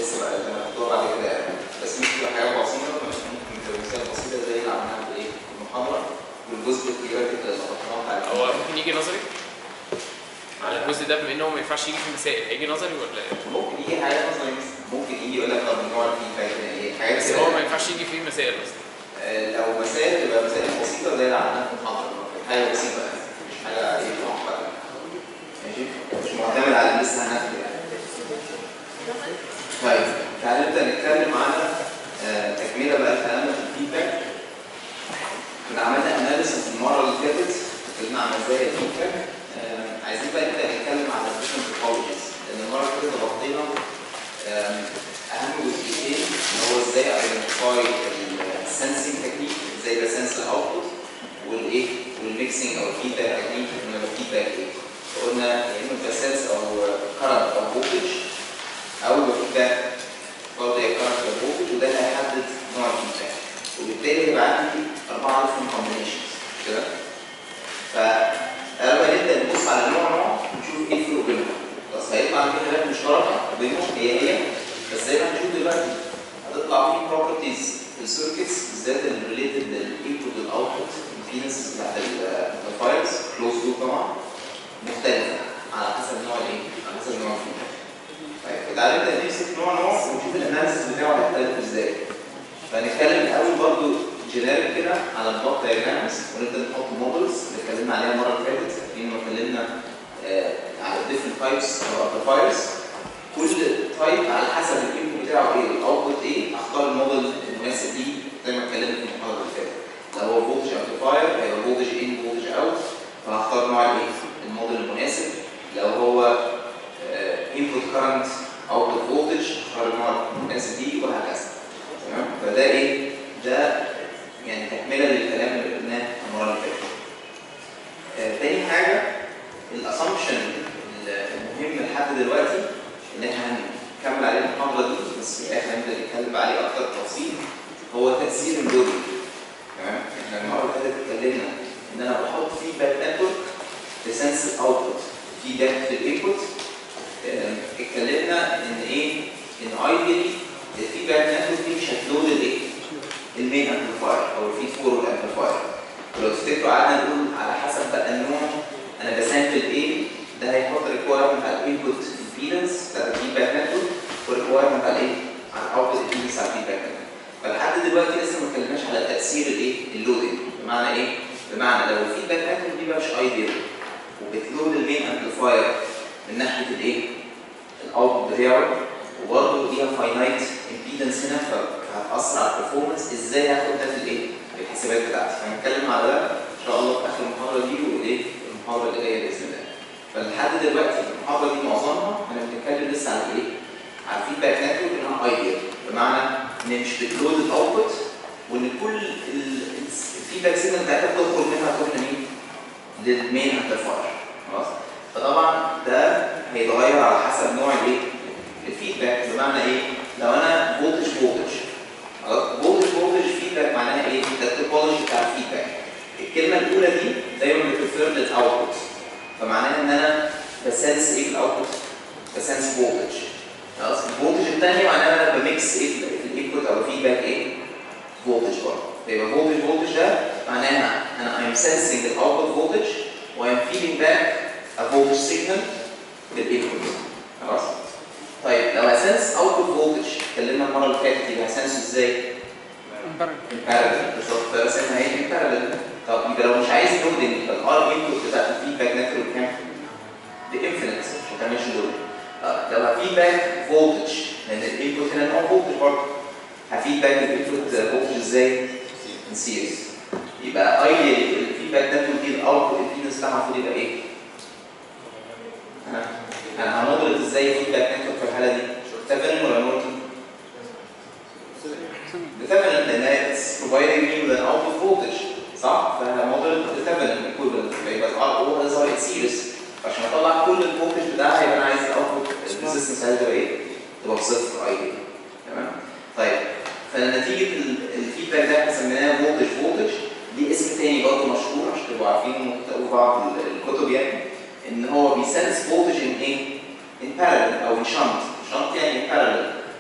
لسه بقى لما تدور بعد كده يعني بس ممكن تبقى حاجات بسيطه ممكن تبقى مثال بسيطه زي اللي عملناها في الايه؟ في المحاضره والجزء الثيوريتيكال اللي خدناه بتاع هو ممكن يجي نظري على الجزء ده بما ان هو ما ينفعش يجي في مسائل هيجي نظري ولا إيه؟ ممكن يجي حاجات مثلا ممكن يجي يقول لك طب النوع الفيدباك ايه حاجات بس كده هو ما ينفعش يجي فيه مسائل اصلا آه، لو مسائل تبقى مسائل بسيطه زي اللي عملناها في المحاضره حاجه بسيطه يعني مش حاجه ايه معقده ماشي مش معتمد على اللي لسه هناخده يعني طيب تعالى نبدا نتكلم على آه، تكمله بقى كلامنا في الفيدباك كنا عملنا اناليسيس المره اللي فاتت اتكلمنا عن مزايا الفيدباك آه، عايزين بقى نبدا نتكلم على الديفرنت تكنولوجيز لان المره اللي فاتت غطينا آم، اهم جزئيتين اللي هو ازاي ايدنتيفاي السنسنج تكنيك ازاي بسنس الاوتبوت والايه والميكسنج او الفيدباك تكنيك ان الفيدباك ايه فقلنا يا اما بسنس او كرنت او فولتج او فيدباك برضه يا كرنت او فولتج وده اللي هيحدد نوع الفيدباك وبالتالي هيبقى عندي اربعه ديفرنت كومبينيشنز كده فتعالوا بقى نبدا نبص على نوع نوع ونشوف ايه الفرق بينهم بس هيطلع في حاجات مشتركه بينهم هي هي بس زي ما هنشوف دلوقتي هتطلع في بروبرتيز في السيركتس بالذات الريليتد للانبوت والاوتبوت الامبيدنس بتاعت الفايلز كلوز لوب طبعا مختلفه على حسب نوع الايه؟ على حسب نوع الفيدباك. طيب تعالى نبدا نمسك نوع نوع ونشوف الاناليسيس بتاعه هيختلف ازاي. فنتكلم الاول برضو جينيريك كده على البلوك دايجرامز ونبدا نحط مودلز اللي اتكلمنا عليها المره اللي فاتت فاكرين لما اتكلمنا آه، على different تايبس او amplifiers كل تايب على حسب الانبوت بتاعه ايه والاوتبوت ايه اختار الموديل المناسب ليه زي ما اتكلمنا في المحاضره اللي فاتت لو هو فولتج امبليفاير هيبقى فولتج ان فولتج اوت فهختار نوع الايه الموديل المناسب لو هو انبوت كارنت اوتبوت فولتج هختار النوع المناسب ليه وهكذا تمام فده ايه ده يعني تكمله للكلام اللي قلناه المره اللي فاتت آه، تاني حاجه الاسامبشن المهم لحد دلوقتي اللي احنا هنكمل عليه المحاضره دي بس في الاخر هنبدا نتكلم عليه اكتر تفصيل هو تاثير اللودنج تمام احنا المره اللي فاتت اتكلمنا ان انا بحط فيدباك نتورك لسنس الاوتبوت فيدباك في الانبوت اتكلمنا ان ايه ان ايديالي الفيدباك نتورك دي مش هتلود الايه المين امبليفاير او الفيد فورورد امبليفاير ولو تفتكروا قعدنا نقول على حسب بقى النوع انا بسامبل ايه ده هيحط ريكوايرمنت على الانبوت امبيدنس بتاعت الفيدباك نتورك وريكوايرمنت على ايه؟ على الاوتبوت امبيدنس على الفيدباك نتورك فلحد دلوقتي لسه ما اتكلمناش على تاثير الايه؟ اللودنج بمعنى ايه؟ بمعنى لو الفيدباك نتورك دي بقى مش ايديال وبتلود المين امبليفاير من ناحيه الايه؟ الاوتبوت بتاعه وبرضه ليها فاينايت امبيدنس هنا فهتاثر على البرفورمانس ازاي هاخد ده في الايه؟ في الحسابات بتاعتي هنتكلم على ده ان شاء الله في اخر المحاضره دي والايه؟ المحاضره اللي جايه باذن الله فلحد دلوقتي المحاضره دي معظمها احنا بنتكلم لسه على ايه؟ على الفيدباك نتورك انها ايديال بمعنى ان مش بتلود الاوتبوت وان كل ال- الفيدباك سيجنال بتاعتها بتدخل منها تروح لمين؟ للمين امبليفاير خلاص؟ فطبعا ده هيتغير على حسب نوع الايه؟ الفيدباك بمعنى ايه؟ لو انا فولتج فولتج خلاص؟ فولتج فولتج فيدباك معناها ايه؟ ده التوبولوجي بتاع الفيدباك الكلمه الاولى دي دايما بتريفير للاوتبوت فمعناها ان انا بسنس ايه في الاوتبوت؟ بسنس فولتج خلاص الفولتج الثانيه معناها ان انا بميكس ايه في الانبوت او الفيدباك ايه؟ فولتج برضه فيبقى فولتج فولتج ده معناها انا I'm sensing the output voltage و I'm feeding back a voltage signal للانبوت خلاص؟ طيب لو هسنس output voltage اتكلمنا المره اللي فاتت يبقى هسنسه ازاي؟ بارلل بالظبط فرسمها هي بارلل طب يبقى لو مش عايز لودنج يبقى الار انبوت بتاعت الفيدباك نتورك كام؟ بانفينيت مش هتعملش لودنج لو هفيدباك فولتج لان الانبوت هنا نوع فولتج برضه هفيدباك الانبوت فولتج ازاي؟ ان سيريز يبقى ايديال الفيدباك نتورك دي الاوتبوت الامبيدنس بتاعها المفروض يبقى ايه؟ ها؟ انا هنضرب ازاي الفيدباك نتورك في الحاله دي؟ تافرن ولا نورتون؟ determinant لان it's providing me with an output voltage صح؟ فموديل determinant equivalent فيبقى الار او از اي سيريس عشان اطلع كل الفولتج بتاعها يبقى انا عايز الاوتبوت الريزستنس عايز تبقى ايه؟ تبقى بصفر اي تمام؟ طيب فنتيجه الفيدباك ده احنا سميناه فولتج فولتج دي اسم تاني برضه مشهور عشان تبقوا عارفين ممكن تقروا بعض الكتب يعني ان هو بيسنس فولتج ان ايه؟ ان بارallel او ان شنت شنت يعني ان بارallel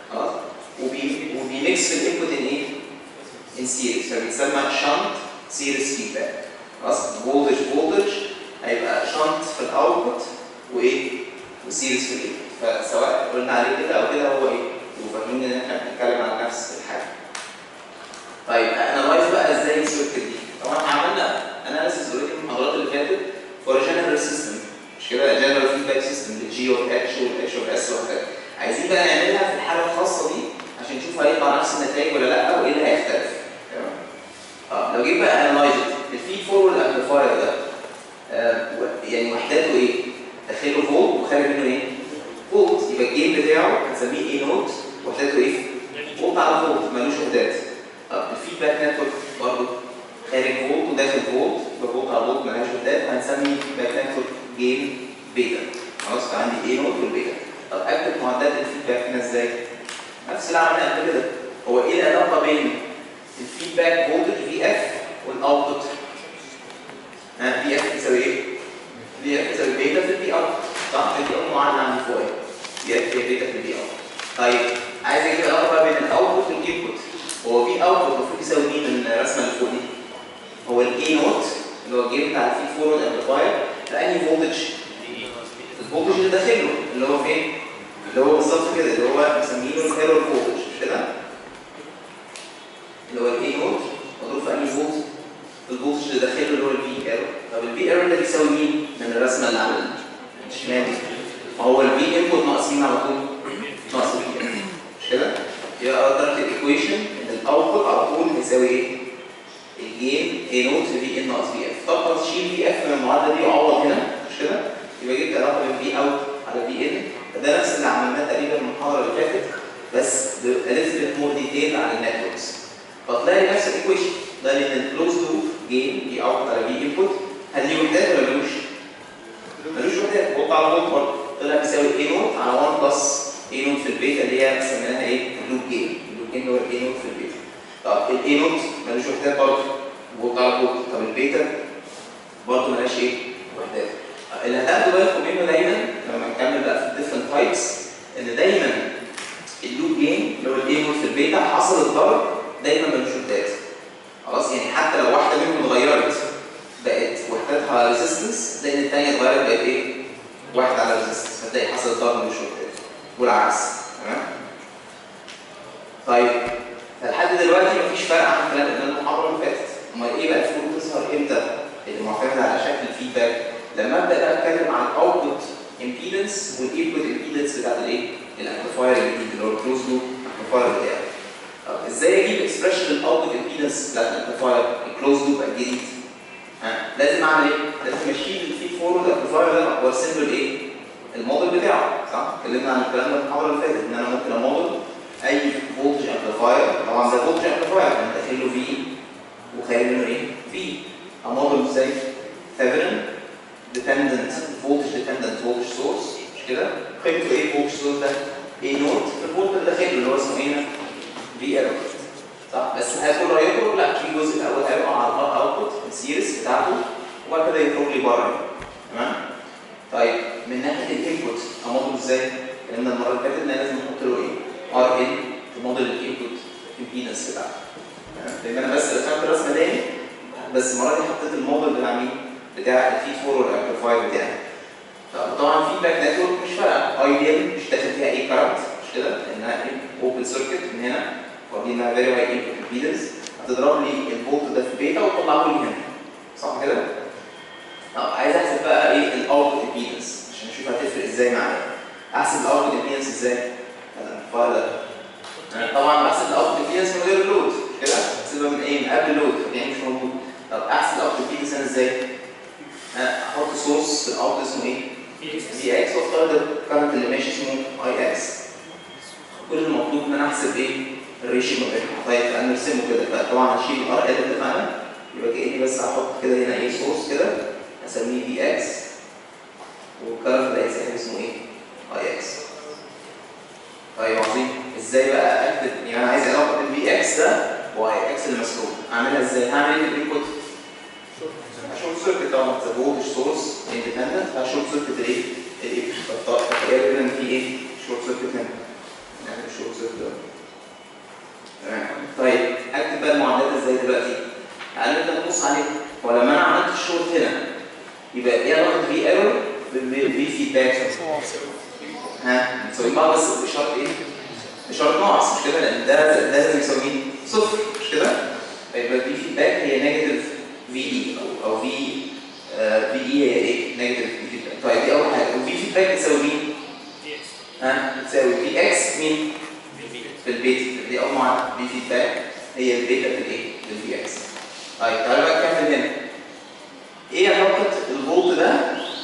خلاص وبي وبيميكس في الانبوت ان ايه؟ ان سيريز فبيتسمى شنت سيريز فيدباك خلاص فولتج فولتج هيبقى شنت في الاوتبوت وايه؟ وسيريز في الانبوت فسواء قلنا عليه كده او كده هو ايه؟ وفاهمين ان احنا بنتكلم عن نفس الحاجه. طيب انالايز بقى ازاي السيركت دي؟ طبعا احنا عملنا اناليسيس اوريدي في المحاضرات اللي فاتت فور جنرال سيستم مش كده جنرال فيدباك سيستم للجي اوف اتش والاتش اوف اس وهكذا. عايزين بقى نعملها في الحاله الخاصه دي عشان نشوف هيطلع نفس النتائج ولا لا وايه اللي هيختلف. تمام؟ اه لو جيت بقى انالايز الفيد فورورد امبليفاير ده آه يعني وحداته ايه؟ داخله فولت وخارج منه ايه؟ فولت يبقى الجيم بتاعه هنسميه ايه نوت وحداته ايه؟ فولت على فولت ملوش وحدات. طب الفيدباك نتورك برضه خارج فولت وداخل فولت يبقى فولت على فولت ملهاش وحدات هنسمي باك نتورك جيم بيتا. خلاص فعندي ايه نوت والبيتا. طب اكتب معدات الفيدباك هنا ازاي؟ نفس اللي عملناه قبل كده. هو ايه العلاقه بين الفيدباك فولتج في اف والاوتبوت؟ ها في اف يساوي ايه؟ في اف يساوي بيتا في البي اوت صح؟ البي اوت معادله عندي فوق اهي. في اف هي بيتا في البي اوت. طيب عايز اجيب العلاقه بقى بين الاوتبوت والانبوت. هو في اوتبوت المفروض يساوي مين من الرسمه اللي فوق دي؟ هو الاي نوت اللي هو الجيم بتاع الفيد فورورد امبليفاير لاني فولتج؟ الفولتج اللي داخله اللي هو فين؟ اللي هو بالظبط كده اللي هو مسمينه الايرور فولتج مش كده؟ اللي هو الاي نوت مضروب في انهي فولت؟ الفولتج اللي داخله اللي هو البي ايرور طب البي ايرور ده بيساوي مين من الرسمه اللي على الشمال دي؟ ما هو البي انبوت ناقص مين على طول؟ ناقص البي مش كده؟ يبقى اقدر الايكويشن ان الاوتبوت على طول بيساوي ايه؟ الجيم اي نوت في في ان ناقص في اف طب خلاص شيل في اف من المعادله دي وعوض هنا مش كده؟ يبقى جبت علاقه بين في اوت على في ان ده نفس اللي عملناه تقريبا من المحاضره اللي فاتت بس بليزبت مور ديتيل عن النتوركس فتلاقي نفس الايكويشن ده لان الكلوز لوب جيم دي اوت على في انبوت هل ليه وحدات ولا ملوش؟ ملوش وحدات فولت على فولت برضه طلع بيساوي اي نوت على 1 بلس اي نوت في البيتا اللي هي سميناها ايه؟ اللوب جيم اللوب جيم هو الاي نوت في البيتا طب الاي نوت ملوش وحدات برضه فولت على فولت طب البيتا برضه ملهاش ايه؟ وحدات اللي هتاخدوا بالكم منه دايما لما نكمل بقى في الديفرنت تايبس ان دايما اللوب جيم اللي هو الاي نوت في البيتا حصل الضرب دايما ملوش وحدات خلاص يعني حتى لو واحده منهم اتغيرت بقت وحدتها ريزيستنس لان الثانيه اتغيرت بقت ايه؟ واحد على ريزيستنس فتلاقي حصل الضرب ملوش وحدات والعكس تمام؟ طيب فلحد دلوقتي مفيش فرق عن الكلام اللي قلنا المحاضره اللي فاتت امال ايه بقى الفروق تظهر امتى؟ اللي معتمده على شكل الفيدباك لما ابدا بقى اتكلم عن الاوتبوت امبيدنس والانبوت امبيدنس بتاعت الايه؟ الامبليفاير الجديد اللي هو الكلوز لوب امبليفاير بتاعي. طب ازاي اجيب اكسبريشن للاوتبوت امبيدنس بتاعت الامبليفاير الكلوز لوب الجديد؟ ها لازم اعمل ايه؟ لازم اشيل الفيد فورورد امبليفاير ده وارسم له الايه؟ الموديل بتاعه صح؟ اتكلمنا عن الكلام ده في المحاضره اللي فاتت ان انا ممكن اموديل اي فولتج امبليفاير طبعا ده فولتج امبليفاير انا داخل له في وخارج منه ايه؟ في اموديل ازاي؟ ثيفرن dependent voltage dependent voltage source مش كده؟ قيمته ايه voltage source ده؟ A نوت الفولت اللي داخله اللي هو اسمه ايه؟ في ايرور صح؟ بس هتقول رايكم لا في جزء الاول هيقع على الاوتبوت السيريس بتاعته وبعد كده يخرج لي بره تمام؟ طيب من ناحيه الانبوت اموديل ازاي؟ قلنا المره اللي فاتت ان لازم احط له ايه؟ ار ان في موديل الانبوت امبيدنس بتاعته تمام؟ لان انا بس رسمت الرسمه تاني بس المره دي حطيت الموديل بتاع مين؟ بتاع الفيد فورورد امبليفاير بتاعي. طبعا فيدباك نتورك مش فارقه ايديال مش داخل فيها اي كارنت مش كده لانها اوبن سيركت من هنا واخدين انها فيري هاي انبوت امبيدنس هتضرب لي الفولت ده في بيتا وتطلعه لي هنا صح كده؟ طب عايز احسب بقى ايه الاوتبوت امبيدنس عشان اشوف هتفرق ازاي معايا. احسب الاوتبوت امبيدنس ازاي؟ الامبليفاير ده طبعا بحسب الاوتبوت امبيدنس من غير اللود كده؟ احسبها من ايه؟ من قبل اللود يعني مش موجود. طب احسب الاوتبوت امبيدنس انا ازاي؟ احط سورس في الاوت اسمه ايه؟ في اكس وافترض الكرنت اللي ماشي اسمه اي اكس. كل المطلوب ان انا احسب ايه؟ الريشيو ما بينهم. طيب انا نرسمه كده فطبعا هشيل الار ال اللي اتفقنا يبقى كاني بس هحط كده هنا ايه سورس كده اسميه في اكس والكرنت اللي هيتسحب اسمه ايه؟ اي اكس. طيب عظيم ازاي بقى اكتب يعني انا عايز علاقه بين في اكس ده واي اكس اللي مسلوب اعملها ازاي؟ هعمل ايه في الانبوت؟ شورت سيركت طبعا ذا فولتج سورس اندبندنت فشورت سيركت الايه؟ الايه؟ فغالبا في ايه؟ شورت سيركت هنا نعمل شورت سيركت فيدباك ها بتساوي بعض بس بشرط ايه؟ بشرط ناقص مش كده لان ده ده لازم يساوي صفر مش كده؟ فيبقى في فيدباك هي نيجاتيف في اي او او في في اي هي ايه؟ نيجاتيف في فيدباك طيب دي اول حاجه وفي فيدباك بتساوي مين؟ ها بتساوي في اكس مين؟ في البيت دي اول معادله في فيدباك هي البيتا في الايه؟ في الفي اكس طيب تعالوا بقى نكمل هنا ايه علاقه الفولت ده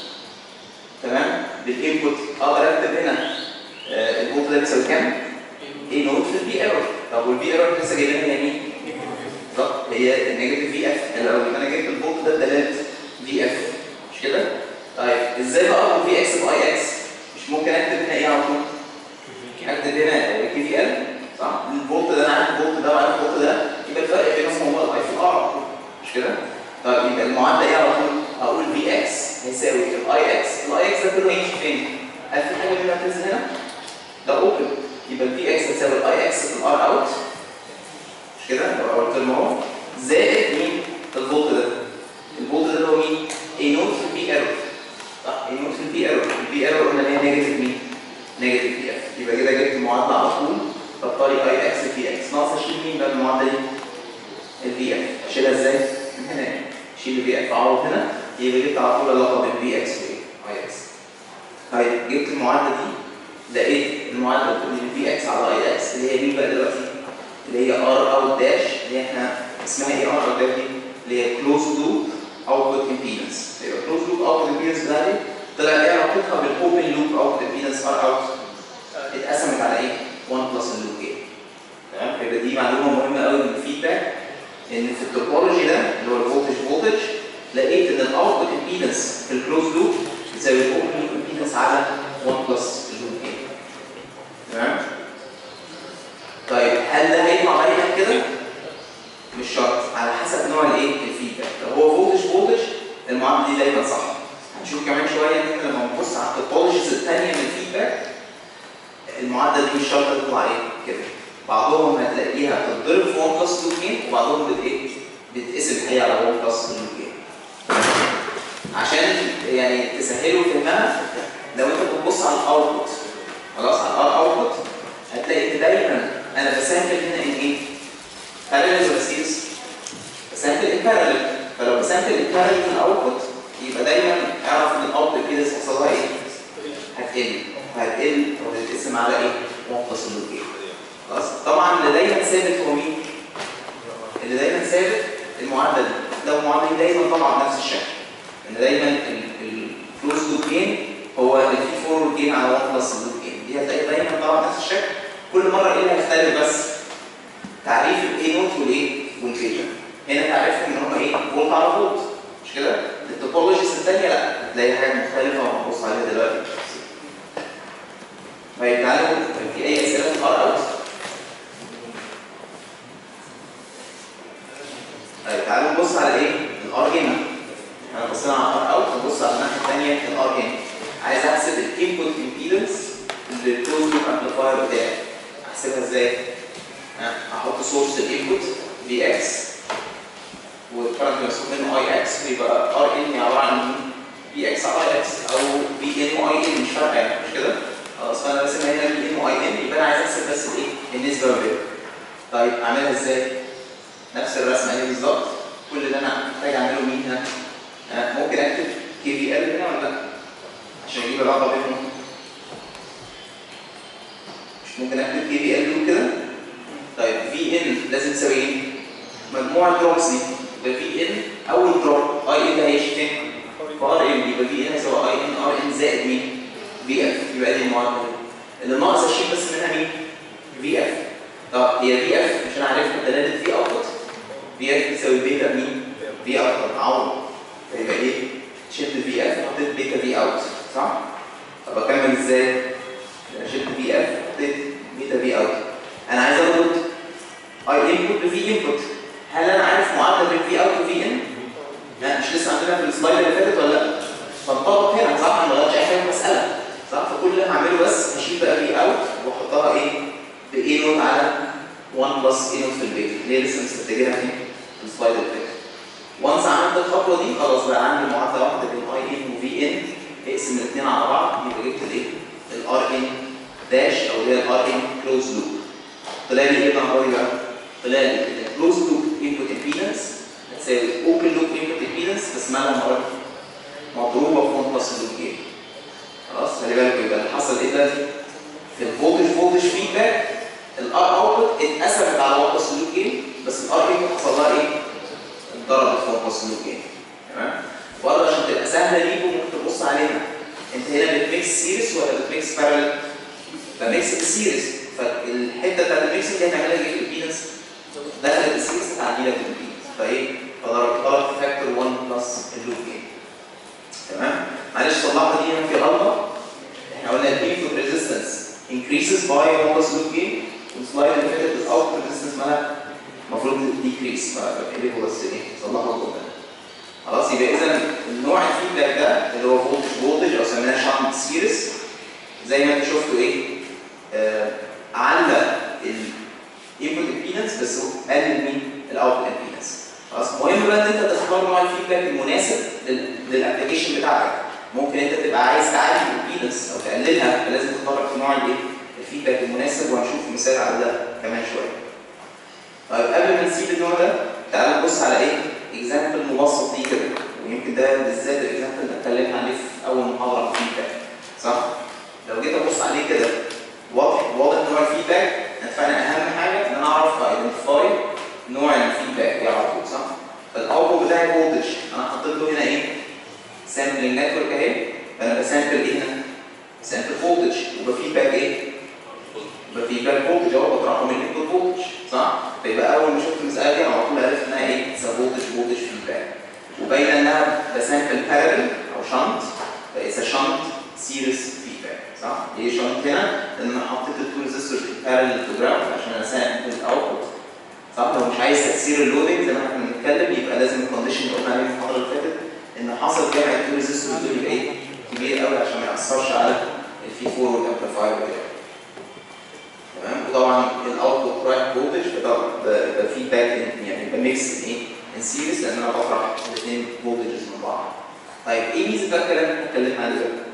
تمام بالانبوت اقدر اكتب هنا آه، الفولت ده بيساوي كام؟ ايه نوت في الفي ايرور طب والفي ايرور لسه جايبينها هي مين؟ بالظبط هي النيجاتيف في اف لو انا جبت الفولت ده بدلاله في اف مش كده؟ طيب ازاي بقى اربط في اكس باي اكس؟ مش ممكن اكتب هنا ايه على طول؟ اكتب هنا كي في ال صح؟ الفولت ده انا عارف الفولت ده وعارف الفولت ده يبقى الفرق بينهم هو الاي في الار مش كده؟ طيب يبقى المعادله ايه على طول؟ هقول في اكس هيساوي الاي اكس، الاي اكس ده كله هيمشي فين؟ هل في حاجه منها بتنزل هنا؟ ده اوبن يبقى الفي اكس هتساوي الاي اكس في الار اوت مش كده؟ لو اول ترم اهو زائد مين؟ الفولت ده الفولت ده اللي هو مين؟ اي نوت في البي ايرور صح؟ اي نوت في البي ايرور البي ايرور قلنا ان هي نيجاتيف مين؟ نيجاتيف في اف يبقى كده جبت المعادله على طول بطاري اي اكس في اكس ناقص اشيل مين بقى المعادله دي؟ الفي اف اشيلها ازاي؟ من هنا شيل الفي اف اعوض هنا يبقى جبت على طول العلاقه بين في اكس وايه؟ اي اكس طيب جبت المعادله دي لقيت المعادله بتقول لي في اكس على اي اكس اللي هي مين بقى دلوقتي؟ اللي هي ار اوت داش اللي هي احنا اسمها ايه ار اوت داش دي؟ اللي هي كلوز لوب اوتبوت امبيدنس يبقى كلوز لوب اوتبوت امبيدنس بتاعتي طلع ايه علاقتها بالاوبن لوب اوتبوت امبيدنس ار اوت اتقسمت على ايه؟ 1 بلس اللوب جين تمام فيبقى دي معلومه مهمه قوي من الفيدباك ان في التوبولوجي ده اللي هو الفولتج فولتج لقيت ان الاوتبوت امبيدنس في الكلوز لوب بتساوي الاوبن لوب امبيدنس على 1 بلس اللوب جين تمام طيب هل ده هيطلع دايما كده؟ مش شرط على حسب نوع الايه؟ الفيدباك لو هو فولتج فولتج المعادله دي دايما صح هنشوف كمان شويه ان احنا لما نبص على التوبولوجيز الثانيه من الفيدباك المعادله دي مش شرط تطلع ايه؟ كده بعضهم هتلاقيها بتتضرب في 1 بلس لوب جين وبعضهم بت ايه؟ بتتقسم هي على 1 بلس لوب جين عشان يعني تسهلوا فهمها لو انت بتبص على الاوتبوت خلاص على الار اوتبوت هتلاقي ان دايما انا بسامبل هنا ان ايه؟ بارallel ولا سيريز؟ بسامبل ان بارallel فلو بسامبل ان بارallel من الاوتبوت يبقى دايما اعرف ان الاوتبوت كده هيحصل لها ايه؟ هتقل هتقل وهتتقسم على ايه؟ 1 بلس اللوب جين خلاص طبعا اللي دايما ثابت هو مين؟ اللي دايما ثابت المعادله دي لو المعادله دي دايما طبعا نفس الشكل ان دايما الكلوز لوب جين هو اللي فيه فورورد جين على 1 بلس اللوب جين دي هتلاقي دايما طبعا نفس الشكل كل مره ايه اللي هيختلف بس تعريف الاي نوت والايه والبيتا هنا تعريفهم ان هم ايه فولت على فولت مش كده التوبولوجيز الثانيه لا هتلاقي حاجه مختلفه وهنبص عليها دلوقتي طيب تعالوا في اي اسئله في الار اوت طيب تعالوا نبص على ايه الار هنا احنا بصينا على الار اوت نبص على الناحيه الثانيه الار هنا عايز احسب الانبوت امبيدنس للكلوز لوب امبليفاير بتاعي احسبها ازاي؟ ها، احط سورس الانبوت في اكس والكرنت مسؤول منه اي اكس ويبقى ار ان عباره عن مين؟ في اكس على اي اكس او في ان واي ان مش فارقه يعني مش كده؟ خلاص فانا راسمها هنا في ان واي ان يبقى انا عايز احسب بس الايه؟ النسبه ما بينهم. طيب اعملها ازاي؟ نفس الرسمه اهي بالظبط كل اللي انا محتاج اعمله مين هنا؟ ها، ممكن اكتب كي في ال هنا ولا لا؟ عشان اجيب العلاقه بينهم مش ممكن اكتب كي في ال كده؟ طيب في ان لازم تساوي ايه؟ مجموع الدروبس دي يبقى في ان اول دروب اي ان ده هيمشي فين؟ في ار ان يبقى في ان هيساوي اي ان ار ان زائد مين؟ في اف يبقى دي المعادله دي. اللي ناقص اشيل بس منها مين؟ في اف طب هي في اف مش انا عارفها دلاله في اوتبوت في اف بتساوي بيتا مين؟ في اوتبوت عوض فيبقى ايه؟ شلت في اف حطيت بيتا في اوت صح؟ طب اكمل ازاي؟ يبقى شلت في اف حطيت بيتا في اوت انا عايز اربط اي انبوت بفي انبوت هل انا عارف معادله بين في اوت وفي ان؟ لا مش لسه عندنا في السلايد اللي فاتت ولا لا؟ فانطبق هنا صح؟ انا ما غيرتش اي حاجه في المساله صح؟ فكل اللي انا هعمله بس هشيل بقى في اوت واحطها ايه؟ باي نوت على 1 بلس اي نوت في البيت اللي هي لسه مستنتجينها فين؟ في السلايد اللي فات. وانس عملت الخطوه دي خلاص بقى عندي معادله واحده بين اي ان وفي ان اقسم الاثنين على بعض لو جبت الايه الار ان داش او اللي هي الار ان كلوز لوب طلع لي ايه بقى بقى طلع لي ان كلوز لوب انبوت امبيدنس هتساوي اوبن لوب انبوت امبيدنس بس مالها مرة مضروبه في 1 بلس لوب جين خلاص خلي بالك يبقى اللي حصل ايه دلوقتي في الفولتج فولتج فيدباك الار اوتبوت اتقسمت على 1 بلس لوب جين بس الار انبوت حصل لها ايه؟ اتضربت في 1 بلس لوب جين تمام برضه عشان تبقى سهله ليكم ممكن تبص عليها انت هنا بتميكس سيريس ولا بتميكس بارلل؟ بميكس السيريس فالحته بتاعت الميكسنج دي هنعملها ايه في الامبيدنس؟ دخلت السيريس تعدي لك الامبيدنس فايه؟ فضربتها في فاكتور 1 بلس اللوب جين تمام؟ معلش صلحها دي هنا في غلطه احنا قلنا الانبوت ريزيستنس increases by 1 plus loop gain والسلايد اللي فاتت الاوتبوت ريزيستنس مالها المفروض ديكريس فبقلبه بس ايه؟ صلحها الغلطه خلاص يبقى اذا النوع الفيدباك ده اللي هو فولتج فولتج او سميناه شانت سيريس زي ما انتوا شفتوا ايه آه على الانبوت امبيدنس بس هو قلل مين الاوتبوت امبيدنس خلاص مهم بقى ان انت تختار نوع الفيدباك المناسب للابلكيشن بتاعتك ممكن انت تبقى عايز تعالج الامبيدنس او تقللها فلازم تختار في نوع الايه الفيدباك المناسب وهنشوف مثال على ده كمان شويه طيب قبل ما نسيب النوع ده تعال نبص على ايه اكزامبل مبسط ليه كده ويمكن ده بالذات الاكزامبل اللي اتكلمنا عليه في اول محاضره في الفيدباك صح؟ لو جيت ابص عليه كده واضح واضح نوع الفيدباك فانا اهم حاجه ان انا اعرف ايدنتيفاي نوع الفيدباك ايه على طول صح؟ فالاوتبوت بتاعي فولتج انا حطيت له هنا ايه؟ سامبلنج نتورك اهي فانا بسامبل ايه هنا؟ سامبل فولتج وبفيدباك ايه؟ بفيدباك فولتج اهو بترقم الانبوت فولتج صح؟ فيبقى اول ما شفت المساله دي على طول عرفت انها ايه؟ فولتج فولتج فيدباك وباينه انها بسامبل بارل او شنط فاذا شنط سيريس فيدباك صح؟ ليه شنط هنا؟ لان انا حطيت التو ريزيستورز بارل تو جراوند عشان اسامبل الاوتبوت صح؟ لو مش عايز تاثير اللودنج زي ما احنا بنتكلم يبقى لازم الكونديشن اللي قلنا عليه في المحاضره اللي فاتت ان حصل جمع التو ريزيستورز دول يبقى ايه؟ كبير قوي عشان ما ياثرش على الفي 4 والامبليفاير بتاعه تمام وطبعا الاوتبوت رايح فولتج فده ده فيدباك يعني يبقى ميكس ايه؟ ان سيريس لان انا بطرح الاثنين فولتجز من بعض. طيب ايه ميزه بقى الكلام اللي اتكلمنا عليه ده؟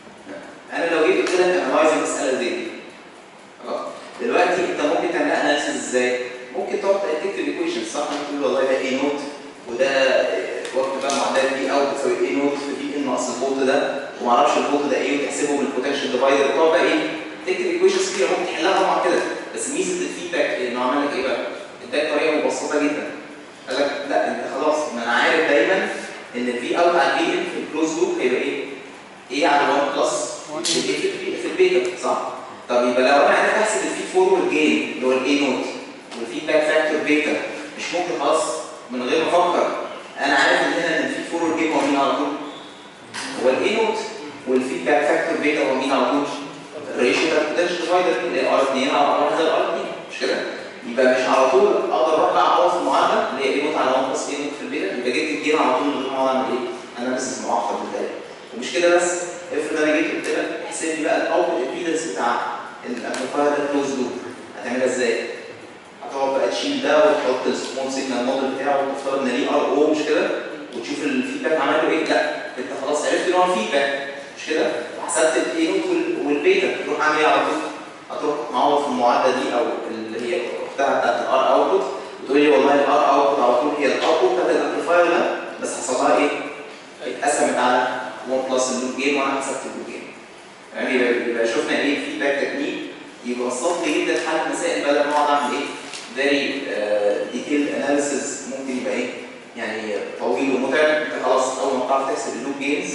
انا لو جيت قلت لك انلايز المساله زي دي خلاص دلوقتي انت ممكن تعمل اناليسيس ازاي؟ ممكن تقعد تكتب ايكويشن صح؟ تقول والله ده ايه نوت وده وقت بقى معدل دي او بتساوي ايه نوت في دي ان ناقص الفولت ده وما اعرفش الفولت ده ايه وتحسبه من البوتنشال ديفايدر وتقعد بقى ايه؟ تكتب ايكويشنز كتير ممكن تحلها طبعا كده بس ميزه الفيدباك انه عمل لك ايه بقى؟ اداك طريقه مبسطه جدا قال لك لا انت خلاص ما انا عارف دايما ان الفي اوت على الفي ان في الكلوز لوب هيبقى ايه؟ ايه على 1 بلس في البيتا صح؟ طب يبقى لو انا عرفت احسب الفيد فورورد جين اللي هو الاي نوت والفيدباك فاكتور بيتا مش ممكن خلاص من غير ما افكر انا عارف ان هنا ان الفيد فورورد جين هو مين على طول؟ هو الاي نوت والفيدباك فاكتور بيتا هو مين على طول؟ الريشيو بتاع البوتنشال ديفايدر اللي هي ار 2 على ار 1 زي ار 2 مش كده؟ يبقى مش على طول اقدر اروح بقى اعوض في المعادله اللي هي اي نوت على 1 بلس اي نوت في البيتا يبقى جبت الجين على طول من غير ما اقعد اعمل ايه؟ اناليسيس معقد بالتالي ومش كده بس افرض انا جيت قلت لك احسب لي بقى الاوتبوت امبيدنس بتاع الامبليفاير ده كلوز لوب هتعملها ازاي؟ هتقعد بقى تشيل ده وتحط السمول سيجنال موديل بتاعه وتفترض ان ليه ار او مش كده وتشوف الفيدباك عمل له ايه؟ لا انت خلاص عرفت نوع الفيدباك مش كده؟ وحسبت الاي نوت والبيتا تروح عامل ايه على طول؟ هتروح معوض في المعادله دي او اللي هي اختها بتاعت الار اوتبوت وتقول لي والله الار اوتبوت على طول هي الاوتبوت بتاعت الامبليفاير ده بس حصل لها ايه؟ اتقسمت على 1 بلس اللوب جيم وانا حسبت اللوب جيم يعني يبقى يبقى شفنا ايه الفيدباك تكنيك يبسط لي جدا حل مسائل بدل ما اقعد اعمل ايه فيري ديتيل اناليسيس ممكن يبقى ايه يعني طويل ومتعب انت خلاص اول ما تعرف تحسب اللوب جينز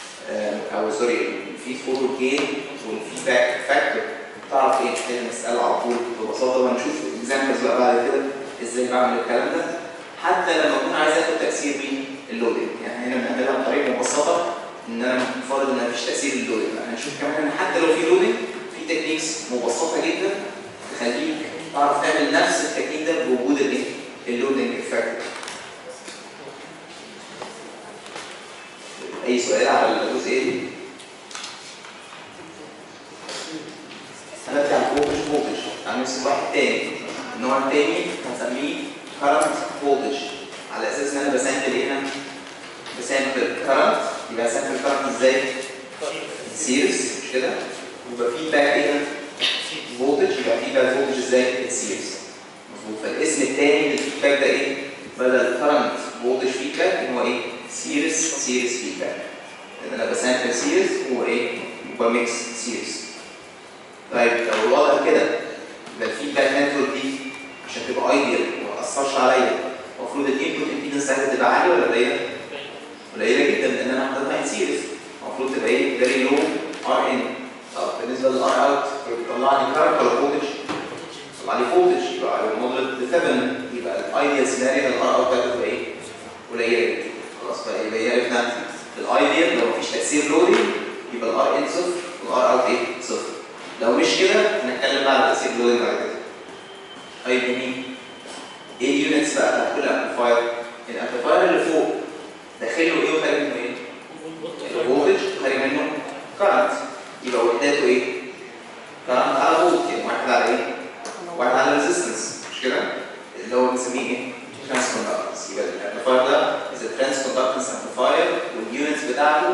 او سوري الفيد فورورد جين والفيدباك فاكتور تعرف ايه تحل المساله على طول ببساطه وهنشوف اكزامبلز بقى بعد كده ازاي بعمل الكلام ده حتى لما اكون عايز اخد تاثير مين اللودنج يعني هنا بنعملها بطريقه مبسطه ان انا مفترض ان مفيش تاثير للودنج هنشوف كمان ان حتى لو في لودنج في تكنيكس مبسطه جدا تخليك تعرف تعمل نفس التكنيك ده بوجود الايه؟ اللودنج افكت اي سؤال على الجزئيه دي؟ هنرجع لفولتج فولتج هنمسك واحد تاني النوع التاني هنسميه current voltage على اساس ان انا بسامبل ايه بسامبل current يبقى سامبل current ازاي؟ سيريس مش مش كده؟ يبقى فيدباك ايه؟ فولتج يبقى فيدباك فولتج ازاي؟ السيريز مظبوط فالاسم الثاني للفيدباك ده ايه؟ بدل كرنت فولتج فيدباك ان هو ايه؟ سيريز سيريز فيدباك لان انا بسامبل سيريز هو ايه؟ وبميكس سيريز طيب لو الوضع كده يبقى الفيدباك نتورك دي عشان تبقى ايديال وما تاثرش عليا المفروض الانبوت امبيدنس بتاعتها تبقى عاليه ولا قليله؟ قليله جدا لان انا حاططها ان سيريز المفروض تبقى ايه؟ فيري لو ار ان طب بالنسبه للار اوت بيطلع لي كارنت ولا فولتج؟ طلع لي فولتج يبقى الموديل ديترمن يبقى الايديال سيناريو ان الار اوت بتاعته تبقى ايه؟ قليله جدا خلاص بقى يبقى عرفنا الايديال لو مفيش تاثير لودي يبقى الار ان صفر والار اوت ايه؟ صفر لو مش كده هنتكلم بقى على تاثير لودي بعد كده طيب جميل ايه اليونتس بقى بتاعت كل امبليفاير؟ الامبليفاير اللي فوق داخل له ايه وخارج منه ايه؟ الفولتج خارج منه كارنت يبقى وحداته ايه؟ كارنت على فولت يعني واحد على ايه؟ واحد على ريزيستنس مش كده؟ اللي هو بنسميه ايه؟ ترانس كوندكتنس يبقى الامبليفاير ده از ترانس كوندكتنس امبليفاير واليونتس بتاعته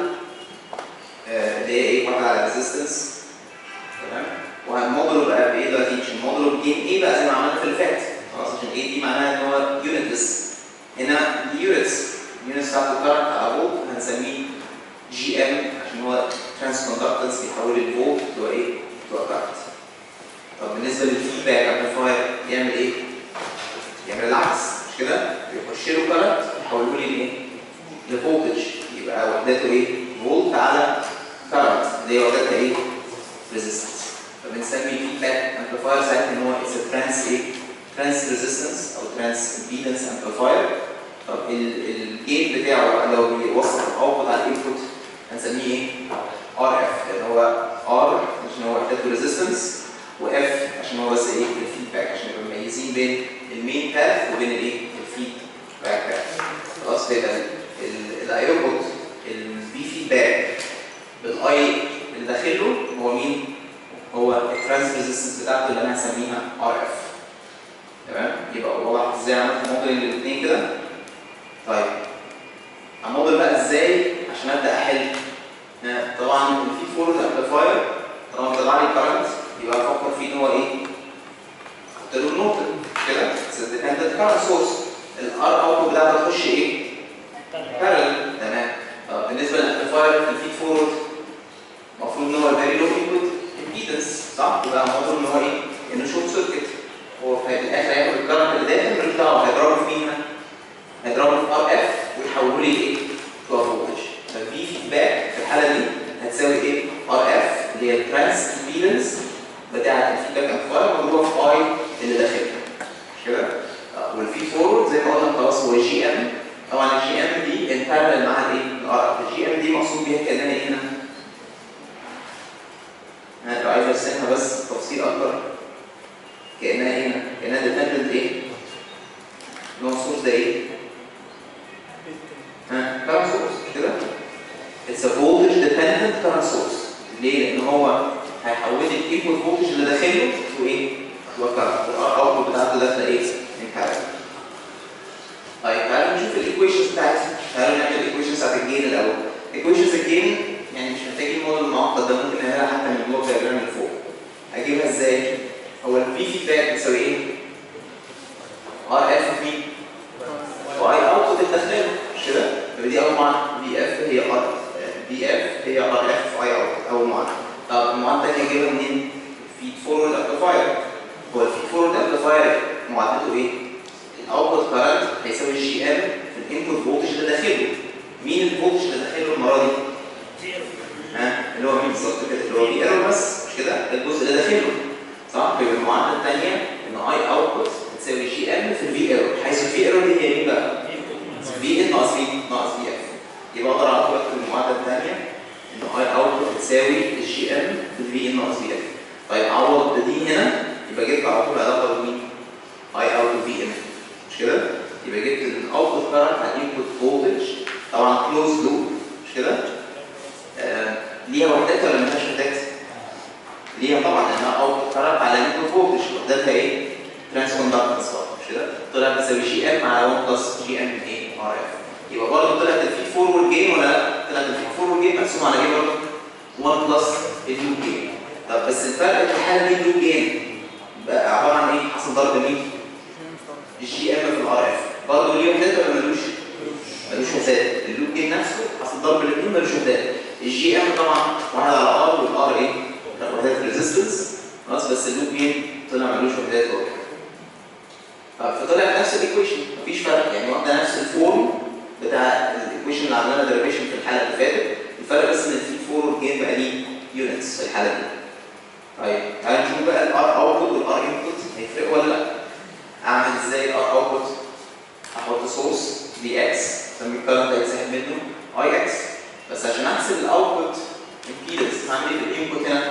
آه، اللي هي ايه؟ واحد على ريزيستنس تمام؟ وهنموديله بقى بايه دلوقتي؟ عشان موديله بجين ايه بقى زي ما عملنا في اللي فات خلاص عشان ايه دي معناها ان هو يونتلس هنا اليونتس اليونتس بتاعته كارنت على فولت هنسميه جي ام عشان هو ترانس كوندكتنس بيحول الفولت اللي هو ايه؟ تو كارنت. طب بالنسبه للفيدباك امبليفاير يعمل ايه؟ يعمل العكس مش كده؟ بيخش له كارنت يحوله لي لايه؟ لفولتج يبقى وحدته ايه؟ فولت على كارنت اللي هي وحدتها ايه؟ ريزيستنس فبنسمي الفيدباك امبليفاير ساعتها ان هو اتس ترانس ايه؟ ترانس ريزيستنس او ترانس امبيدنس امبليفاير طب الجيت بتاعه لو بيوصل الاوتبوت على الانبوت هنسميه ايه؟ ار اف لان هو ار عشان هو وحدته ريزيستنس واف عشان هو بس ايه الفيدباك عشان نبقى مميزين بين المين باث وبين الايه؟ الفيدباك باث خلاص كده الايروبوت البي فيدباك بالاي اللي داخله هو مين؟ هو الترانس ريزيستنس بتاعته اللي انا هسميها ار اف تمام يبقى واضح ازاي عملت موديل للاثنين كده طيب هموديل بقى ازاي عشان ابدا احل آه، طبعا الفيد فورورد امبليفاير طالما طلع لي كارنت يبقى افكر فيه ان هو ايه احط له النقطه كده ديبندنت كارنت سورس الار اوتبوت بتاعته تخش ايه بارل تمام طب بالنسبه للامبليفاير الفيد فورورد المفروض ان هو فيري لو انبوت امبيدنس صح يبقى المفروض ان هو ايه انه شورت سيركت هو في الاخر هياخد الكرنت اللي داخل ملوش دعوه هيضربه في مين؟ هيضربه في ار اف ويحوله لي ايه؟ تو فولتج ففي فيدباك في الحاله دي هتساوي ايه؟ ار اف اللي هي الترانس امبيدنس بتاعه الفيدباك امبليفاير مضروبه في اي اللي داخلها مش كده؟ آه، والفيد فورورد زي ما قلنا خلاص هو جي ام طبعا الجي ام دي ان بارل مع الايه؟ الار اف الجي ام دي مقصود بيها كانها ايه هنا؟ انا لو عايز ارسمها بس تفصيل اكتر كانها ايه هنا؟ كانها ديبندنت ايه؟ نوع سورس ده ايه؟ ها كارنت سورس مش كده؟ اتس ا فولتج ديبندنت كارنت سورس ليه؟ لان هو هيحول لي الانبوت فولتج اللي داخله تو ايه؟ تو كارنت والاوتبوت بتاعته داخله ايه؟ من كارنت طيب تعالوا نشوف الايكويشنز بتاعتها تعالوا نعمل الايكويشنز بتاعت الجين الاول ايكويشنز الجين يعني مش محتاجين موديل معقد ده ممكن نعملها حتى من البلوك دايجرام اللي فوق هجيبها ازاي؟ هو الفي فيدباك بيساوي ايه؟ ار اف في واي اوتبوت الداخلي مش كده؟ يبقى دي اول معادله في اف هي ار في اف هي ار اف اي اوت اول معادله طب المعادله الثانيه اجيبها منين؟ فيد فورورد امبليفاير هو الفيد فورورد امبليفاير معادلته ايه؟ الاوتبوت كارنت هيساوي الجي ام في الانبوت فولتج اللي داخله مين الفولتج اللي داخله المره دي؟ ها اللي هو مين بالظبط كده اللي هو في ايرور بس مش كده؟ الجزء اللي داخله صح؟ يبقى المعادله الثانيه ان اي اوتبوت بتساوي جي ام في الفي ايرور حيث الفي ايرور دي هي مين بقى؟ في ان ناقص في ناقص في اف يبقى اقدر على طول اكتب المعادله الثانيه ان اي اوتبوت بتساوي الجي ام في الفي ان ناقص في اف طيب عوض دي هنا يبقى جبت على طول علاقه بمين؟ اي اوتبوت في ام مش كده؟ يبقى جبت الاوتبوت كارنت على الانبوت فولتج طبعا كلوز لوب مش كده؟ آه ليها وحدات ولا ملهاش وحدات؟ ليها طبعا انها اوتبوت كارنت على الانبوت فولتج وحدتها ايه؟ ترانس كوندكتنس مش كده؟ طلع بتساوي جي ام على 1 بلس جي ام ايه؟ ار اف يبقى برضه طلعت الفيد فورورد جيم ولا لا؟ طلعت الفيد فورورد جيم مقسوم على ايه برضه؟ 1 بلس اللوب جين طب بس الفرق في الحاله دي اللوب جين بقى عباره عن ايه؟ حصل ضرب مين؟ الجي ام في الار اف برضه ليه وحدات ولا ملوش؟ ملوش وحدات اللوب جين نفسه حصل ضرب الاثنين ملوش وحدات الجي ام طبعا واحد على ار والار ايه؟ كان وحدات ريزيستنس خلاص بس اللوب جين طلع ملوش وحدات هو طب فطلع نفس الايكويشن مفيش فرق يعني واخده نفس الفورم بتاع الايكويشن اللي عملناها ديريفيشن في الحلقه اللي فاتت الفرق بس ان الفيد فورورد جين بقى ليه يونتس في الحاله دي طيب تعالى نشوف بقى الار اوتبوت والار انبوت هيفرقوا ولا لا اعمل ازاي الار اوتبوت احط سورس في اكس اسمي الكرنت هيتسحب منه اي اكس بس عشان احسب الاوتبوت امبيدنس هعمل ايه في الانبوت هنا؟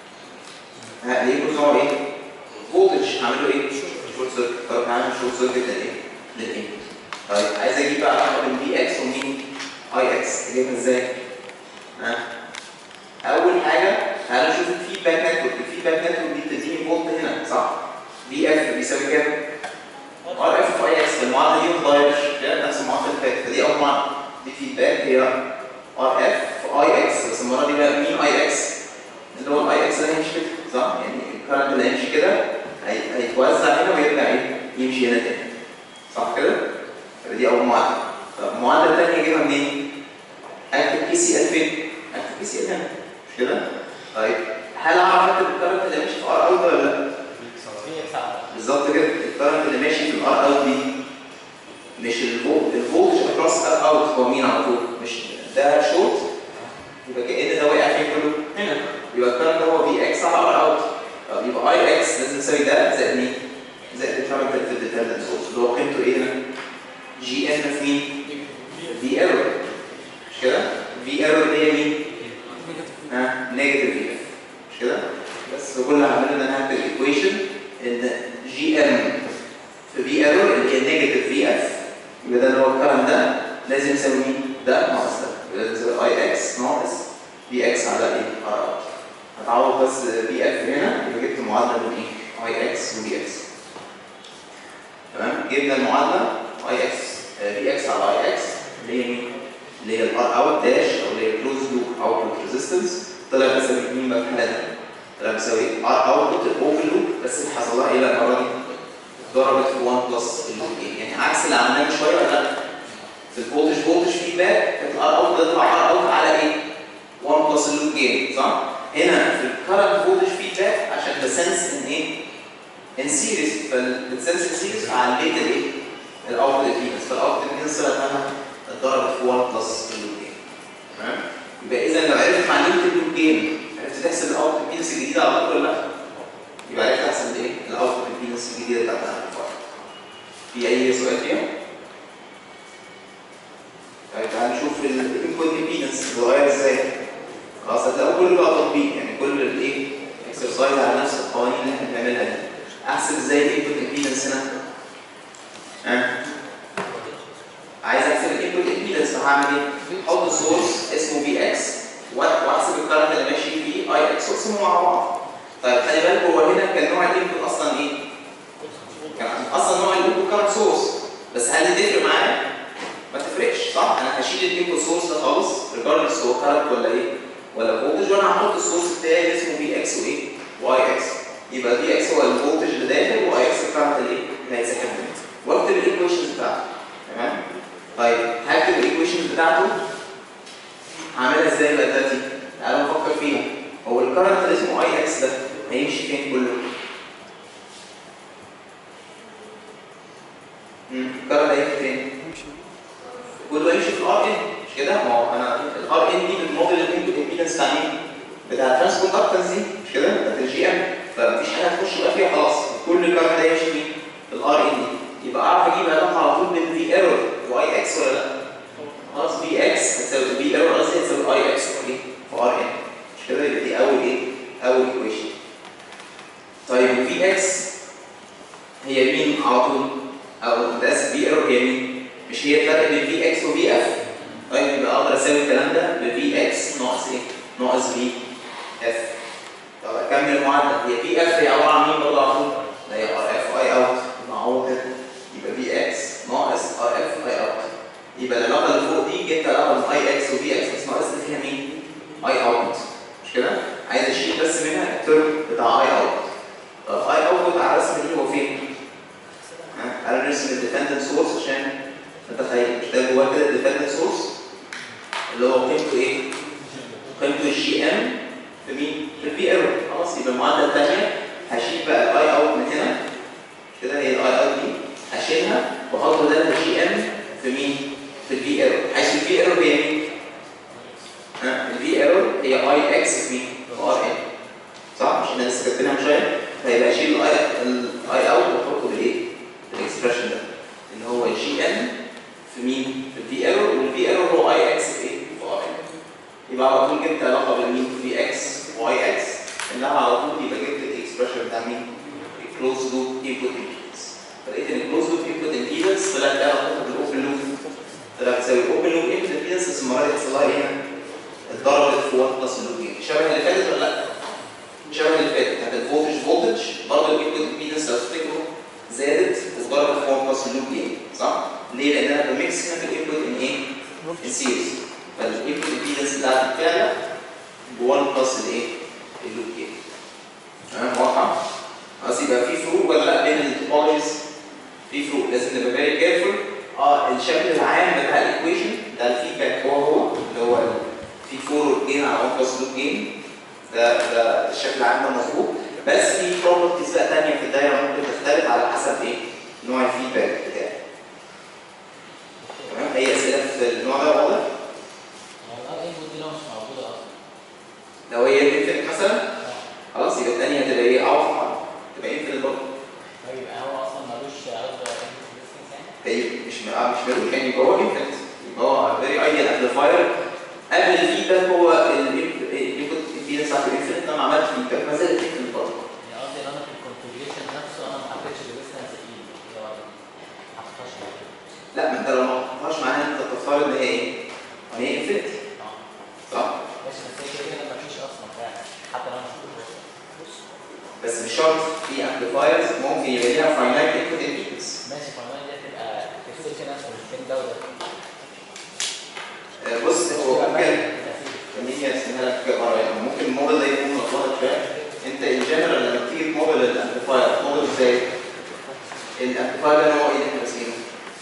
ها الانبوت نوعه ايه؟ فولتج هعمل له ايه؟ شورت سيركت طب هعمل شورت سيركت للايه؟ للانبوت طيب عايز اجيب بقى علاقه بين في اكس ومين؟ اي اكس اجيبها ازاي؟ ها؟ اول حاجه تعالى نشوف الفيدباك نتورك الفيدباك نتورك دي بتديني فولت هنا صح؟ في اف بيساوي كام؟ ار اف في اي اكس المعادله دي ما بتتغيرش هي نفس المعادله اللي فاتت فدي اول معادله دي فيدباك هي ار اف في اي اكس بس المره دي بقى مين اي اكس؟ اللي هو الاي اكس اللي هيمشي كده صح؟ يعني الكرنت اللي هيمشي كده هي- هيتوزع هنا ويرجع ايه؟ يمشي هنا تاني صح كده؟ فدي اول معادله طب المعادله الثانيه اجيبها منين؟ اكتب بي سي ال فين؟ اكتب بي سي ال هنا مش كده؟ طيب هل اعرف اكتب الكرنت اللي ماشي في ار اوت ولا لا؟ بالظبط كده الكرنت اللي ماشي في الار اوت دي مش الفولت الفولت اكروس ار اوت هو مين على طول؟ مش ده شورت يبقى كأن ده واقع فين كله؟ هنا يبقى الكرنت ده هو في اكس على ار اوت طب يبقى اي اكس لازم يساوي ده زائد مين؟ زائد الكرنت في الديترمنت سورس اللي هو قيمته ايه هنا؟ جي ان في مين؟ في ايرور مش كده؟ في ايرور اللي هي مين؟ ها نيجاتيف في اف مش كده؟ بس كل اللي هعمله ان انا هكتب ايكويشن ان جي ام في في ايرور اللي هي نيجاتيف في اف يبقى ده اللي هو الكلام ده لازم يساوي مين؟ ده ناقص ده يبقى لازم يساوي اي اكس ناقص في اكس على ايه؟ ار اوت هتعوض بس في اف هنا يبقى جبت معادله من ايه؟ اي اكس وفي اكس تمام؟ جبنا المعادله اي اكس في اكس على اي اكس اللي هي مين؟ اللي هي الار اوت داش او اللي هي كلوز لوب اوتبوت ريزيستنس طلع بيساوي مين بقى في الحاله دي؟ طلع بيساوي ار اوتبوت الاوفر لوب بس اللي حصل لها ايه بقى المره دي؟ ضربت في 1 بلس اللوب جين يعني عكس اللي عملناه من شويه ولا لا؟ في الفولتج فولتج فيدباك كانت الار اوت بتطلع ار اوت على ايه؟ 1 بلس اللوب جين صح؟ هنا في الكرنت فولتج فيدباك عشان بسنس ان ايه؟ ان سيريز فبتسنس ان سيريز فعليت الايه؟ الاوتبوت امبيدنس فالاوتبوت امبيدنس طلعت انها اتضربت في 1 بلس اللوب جين تمام؟ يبقى اذا لو عرفت معلومه اللوب جين عرفت تحسب الاوتبوت امبيدنس الجديده على طول ولا لا؟ يبقى عرفت احسب ايه؟ الاوتبوت امبيدنس الجديده بتاعت الامبليفاير. في اي سؤال فيها؟ طيب تعال نشوف الانبوت امبيدنس بيتغير ازاي؟ خلاص هتلاقوا كل بقى تطبيق يعني كل الايه؟ اكسرسايز على نفس القوانين اللي احنا بنعملها دي. احسب ازاي الانبوت امبيدنس هنا؟ ها؟ عايز احسب الانبوت امبيدنس فهعمل ايه؟ احط سورس اسمه في اكس واحسب الكرنت اللي ماشي فيه اي اكس واقسمهم مع بعض. طيب خلي بالك هو هنا كان نوع الانبوت اصلا ايه؟ كان اصلا نوع الانبوت كارنت سورس بس هل دي تفرق معايا؟ ما تفرقش صح؟ انا هشيل الانبوت سورس ده خالص ريجاردلس هو كارنت ولا ايه؟ ولا فولتج وانا هحط السورس بتاعي اللي اسمه في اكس وايه؟ واي اكس يبقى في اكس هو الفولتج اللي داخل واي اكس الكارنت اللي ايه؟ اللي هيسحب منه واكتب الايكويشنز بتاعته تمام؟ طيب هكتب الايكويشنز بتاعته هعملها ازاي بقى دلوقتي؟ تعالوا نفكر فيها هو الكرنت اللي اسمه اي اكس ده هيمشي فين كله؟ امم الكرنت هيمشي فين؟ كله هيمشي في الار ان مش كده؟ ما هو انا الار ان دي بالموديل الانبوت امبيدنس بتاع مين؟ بتاع الترانسكوندكتنس دي مش كده؟ بتاعت الجي ام فمفيش حاجه هتخش بقى فيها خلاص كل الكرنت ده هيمشي فين؟ في الار ان دي يبقى اعرف اجيب علاقه على طول بين في ايرور واي اكس ولا لا؟ خلاص في اكس هتساوي في ايرور قصدي هتساوي اي اكس في ار ان مش كده يبقى دي اول ايه؟ اول ايكويشن طيب في اكس هي مين على طول؟ او متاسف في ايرور هي مين؟ مش هي الفرق بين في اكس وفي اف؟ طيب يبقى اقدر اساوي الكلام ده بفي اكس ناقص ايه؟ ناقص في اف طب اكمل المعادله هي في اف هي عباره عن مين برضه على طول؟ ده هي ار اف اي اوت معوض كده يبقى في اكس ناقص ار اف اي اوت يبقى العلاقه اللي فوق دي جبت علاقه بين اي اكس وفي اكس بس ناقص لي فيها مين؟ اي اوت عايز اشيل بس منها الترم بتاع اي اوت طب اي اوت على الرسم دي هو فين؟ ها؟ تعالى نرسم الديبندنت سورس عشان نتخيل مش ده جواه كده الديبندنت سورس اللي هو قيمته ايه؟ قيمته الجي ام في مين؟ في البي ايرور خلاص يبقى المعادله الثانيه هشيل بقى الاي اوت من هنا كده هي الاي اوت دي هشيلها واحط ده الجي ام في مين؟ في البي ايرور حيث البي ايرور هي مين؟ ها البي ايرور هي اي اكس في مين؟ في ار ان صح؟ مش احنا لسه كاتبينها من شويه فيبقى اشيل الاي الاي اوت واحطه بالايه؟ بالاكسبرشن ده اللي هو الجي ام في مين؟ في البي ايرور والبي ايرور هو اي اكس في ايه؟ في ار ان يبقى على طول جبت علاقه بين مين؟ في اكس واي اكس انها على طول يبقى جبت الاكسبرشن بتاع مين؟ الكلوز لوب انبوت امبيدنس فلقيت ان الكلوز لوب انبوت امبيدنس طلعت لها علاقه بالاوبن لوب طلعت تساوي الاوبن لوب انبوت امبيدنس بس المره دي حصل لها ايه؟ اتضربت في 1 بلس اللوب جين شبه اللي فاتت ولا لا؟ شبه اللي فاتت كانت الفولتج فولتج ضرب الانبوت امبيدنس لو تفتكروا زادت واتضربت في 1 بلس اللوب جين صح؟ ليه؟ لان انا بميكس هنا في الانبوت ان ايه؟ ان سيريز فالانبوت امبيدنس بتاعتي بتعلى ب 1 بلس الايه؟ اللوب جين تمام واضحه؟ خلاص يبقى في فروق ولا لا بين التوبولوجيز؟ في فروق لازم نبقى فيري كيرفول اه الشكل العام بتاع الايكويشن بتاع الفيدباك هو هو اللي هو في فورورد جين على 1 بلس لوب جين ده ده الشكل العام ده مظبوط بس في بروبرتيز بقى ثانيه في الدايره ممكن تختلف على حسب ايه؟ نوع الفيدباك بتاعي تمام اي اسئله في النوع ده واضح؟ الار انبوت دي لو مش موجوده اصلا لو هي انفينيت مثلا خلاص يبقى الثانيه هتبقى ايه؟ اوضح تبقى انفينيت برضه طيب يبقى هو اصلا ملوش علاقه بالانبوت طيب مش م- آه مش ملوش يعني يبقى هو انفينيت يبقى هو فيري ايديال امبليفاير قبل الفيدباك هو الانبوت امبيدنس بتاعته انفينيت انا ما عملتش فيدباك ما زالت انفينيت برضه يعني قصدي ان انا في الكونفيجريشن نفسه انا ما حطيتش ريزيستنس اي اللي هو ما حطيتهاش لا ما انت لو ما حطيتهاش معناها انت تفترض ان هي ايه؟ ان هي انفينيت اه صح؟ ماشي بس هي كده كده مفيش اصلا فعلا حتى لو انا حطيتهاش بس مش شرط في امبليفايرز ممكن يبقى ليها فاينايت انبوت امبيدنس ماشي فالمانيا دي هتبقى تفصل في نفسه مش بين ده وده بص هو ممكن خليني ارسمها لك مره يعني ممكن الموديل ده يكون متلخبط شويه انت ان جنرال لما تيجي تموديل الامبليفاير تموديل ازاي؟ الامبليفاير ده نوع ايه اللي احنا راسمينه؟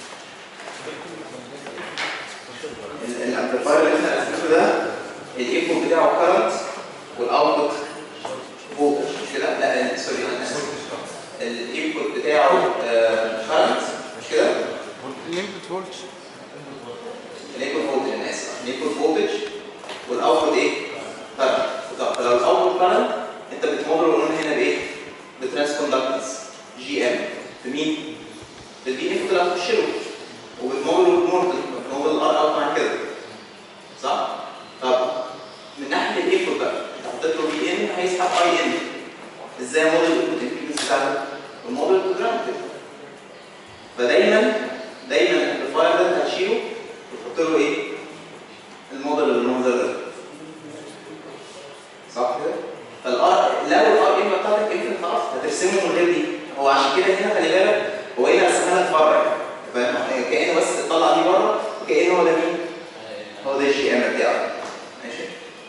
ال- الامبليفاير اللي احنا راسمينه ده الانبوت بتاعه كارنت والاوتبوت فولتج مش كده؟ لا سوري انا اسف الانبوت بتاعه كارنت مش كده؟ الانبوت فولت الانبوت فولتج انا اسف الانبوت فولتج والاوتبوت ايه؟ كارنت طب فلو الاوتبوت كارنت انت بتموديل قلنا هنا بايه؟ بترانس كوندكتنس جي ام في مين؟ في البي انبوت اللي هتخش له وبتموديل بالمورتل بتموديل الار اوت مع كده صح؟ طب من ناحيه الانبوت بقى انت حطيت له بي ان هيسحب اي ان ازاي موديل الانبوت امبيدنس بتاعته؟ الموديل بروجرام فدايما دايما الامبليفاير ده انت هتشيله وتحط له ايه؟ الموديل اللي بالمنظر ده صح كده؟ فالار لو الار ام بتاعتك انت خلاص هترسمه من غير دي هو عشان كده هنا خلي بالك هو هنا رسمها لك بره يعني فاهم؟ يعني كانه بس تطلع دي بره وكانه هو ده مين؟ هو ده الجي ام بتاعه ماشي؟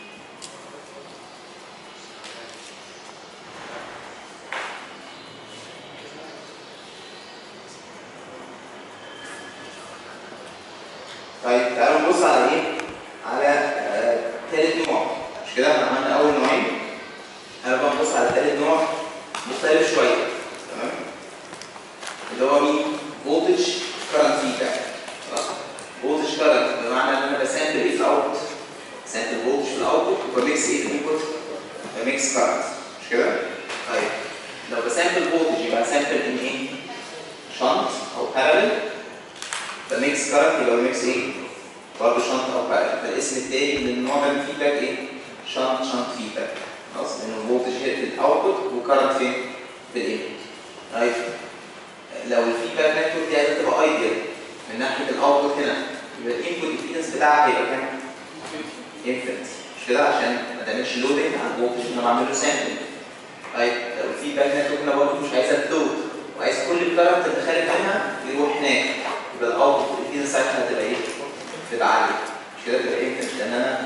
طيب تعالوا نبص على ايه؟ على آه، ثالث نوع مش كده احنا عملنا اول نوعين انا بقى نبص على ثالث نوع مختلف شويه تمام اللي هو مين؟ فولتج كارنت فيدباك خلاص فولتج كارنت بمعنى ان انا بسامبل ايه في الاوت سامبل فولتج في الاوتبوت وبميكس ايه في الانبوت بميكس كارنت مش كده؟ طيب لو بسامبل فولتج يبقى سامبل ان ايه؟ شنط او بارالل فميكس كارنت يبقى ميكس ايه؟ برضه شنط او بارل فالاسم التاني للنوع ده من الفيدباك ايه؟ شنط شنط فيدباك خلاص لان الفولتج هي في الاوتبوت وكارنت فين؟ في الانبوت طيب لو الفيدباك نتورك دي عايزه تبقى ايديال من ناحيه الاوتبوت هنا يبقى الانبوت امبيدنس بتاعها هيبقى كام؟ انفينيت مش كده عشان ما تعملش لودنج على الفولتج انا بعمل له سامبلنج طيب لو الفيدباك نتورك هنا برضه مش عايزه تلود وعايز كل الكارنت اللي خارج منها يروح هناك يبقى الاوتبوت الامبيدنس ساعتها هتبقى ايه؟ تبقى عاليه مش كده تبقى انفينيت لان انا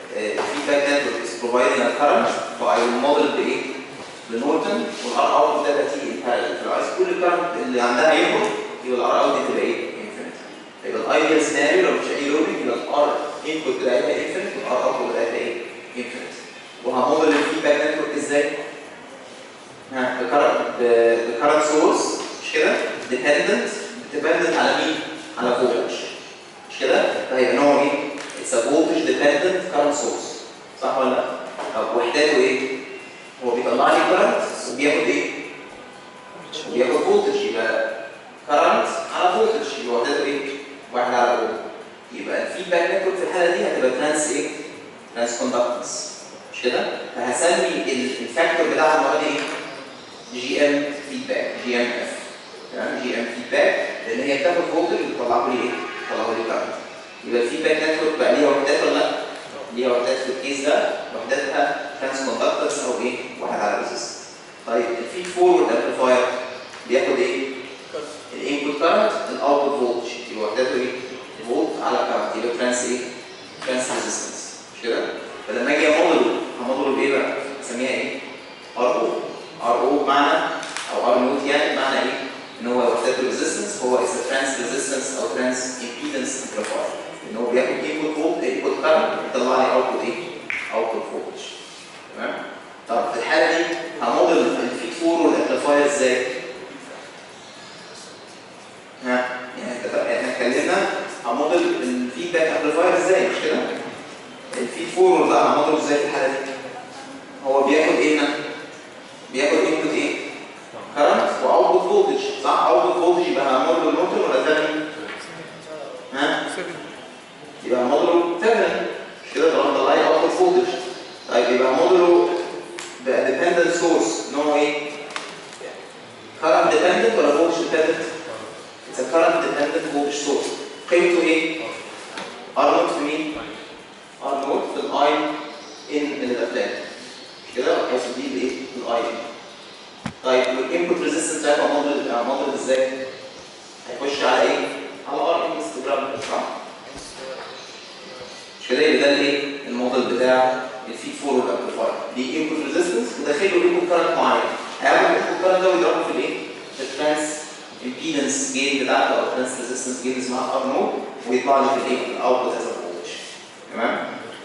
الفيدباك نتورك از بروفايدنج ا كارنت فاي موديل بايه؟ بنورتون والار اوت ده تي البارallel فعايز كل الكارنت اللي عندها ينبض يبقى الار اوت دي تبقى ايه؟ انفينيت يبقى الايديال سيناريو لو مش اي لوبينج يبقى الار انبوت بتاعتها انفينيت والار اوت بتاعتها ايه؟ انفينيت وهموديل الفيدباك نتورك ازاي؟ ها the current source مش كده؟ dependent dependent على مين؟ على voltage مش كده؟ فهيبقى نوعه ايه؟ It's a voltage dependent current source صح ولا لا؟ طب وحداته ايه؟ هو بيطلع لي current وبياخد ايه؟ بياخد voltage يبقى current على voltage يبقى وحداته ايه؟ واحد على voltage يبقى الفيدباك نتورك في الحاله دي هتبقى ترانس ايه؟ ترانس كوندكتنس مش كده؟ فهسمي ال- الفاكتور بتاعها المره دي ايه؟ جي ام فيدباك جي ام اف تمام جي ام فيدباك لان هي بتاخد فولتج وتطلعه لي ايه؟ تطلعه لي كارنت يبقى الفيدباك نتورك بقى ليها وحدات ولا لا؟ ليها وحدات في الكيس ده وحداتها ترانس كوندكتنس او ايه؟ واحد على ريزيست طيب الفيد فورورد امبليفاير بياخد ايه؟ الانبوت كارنت الاوتبوت فولتج يبقى وحداته ايه؟ فولت على كارنت يبقى ترانس ايه؟ ترانس ريزيستنس مش كده؟ فلما اجي امودله همودله بايه بقى؟ اسميها ايه؟ ار او ار او بمعنى او ار نوت يعني بمعنى ايه؟ ان هو وحدته ريزيستنس هو از ترانس ريزيستنس او ترانس امبيدنس امبليفاير ان هو بياخد انبوت فولت انبوت كارنت يطلع لي اوتبوت ايه؟ اوتبوت فولتج تمام؟ طب في الحاله دي هموديل الفيد فورورد امبليفاير ازاي؟ ها يعني اتفق- احنا اتكلمنا هموديل الفيدباك امبليفاير ازاي مش كده؟ الفيد فورورد بقى هموديل ازاي في الحاله دي؟ هو بياخد ايه هنا؟ بياخد انبوت ايه؟ كرنت واوتبوت فولتج صح؟ اوتبوت فولتج يبقى هعمل له نوتن ولا ثاني؟ ها؟ يبقى هعمل له ثاني مش كده طالما طلع لي اوتبوت فولتج طيب يبقى هعمل له بقى ديبندنت سورس نوعه ايه؟ كرنت ديبندنت ولا فولتج ديبندنت؟ اتس كرنت ديبندنت فولتج سورس قيمته ايه؟ ار نوت في مين؟ ار نوت في الاي ان اللي داخلها مش كده؟ حيث دي الايه؟ الاي ان طيب والانبوت ريزيستنس بتاعتها موديل موديل ازاي؟ هيخش على ايه؟ على ار ان انستجرام صح؟ مش كده يبقى ده الايه؟ الموديل بتاع الفيد فورورد امبليفاير دي انبوت ريزيستنس وداخل له انبوت كارنت معين هيعمل الانبوت كارنت ده ويضربه في الايه؟ في الترانس امبيدنس جين بتاعته او الترانس ريزيستنس جين اسمها ار نود ويطلع لي في الايه؟ الاوتبوت از فولتج تمام؟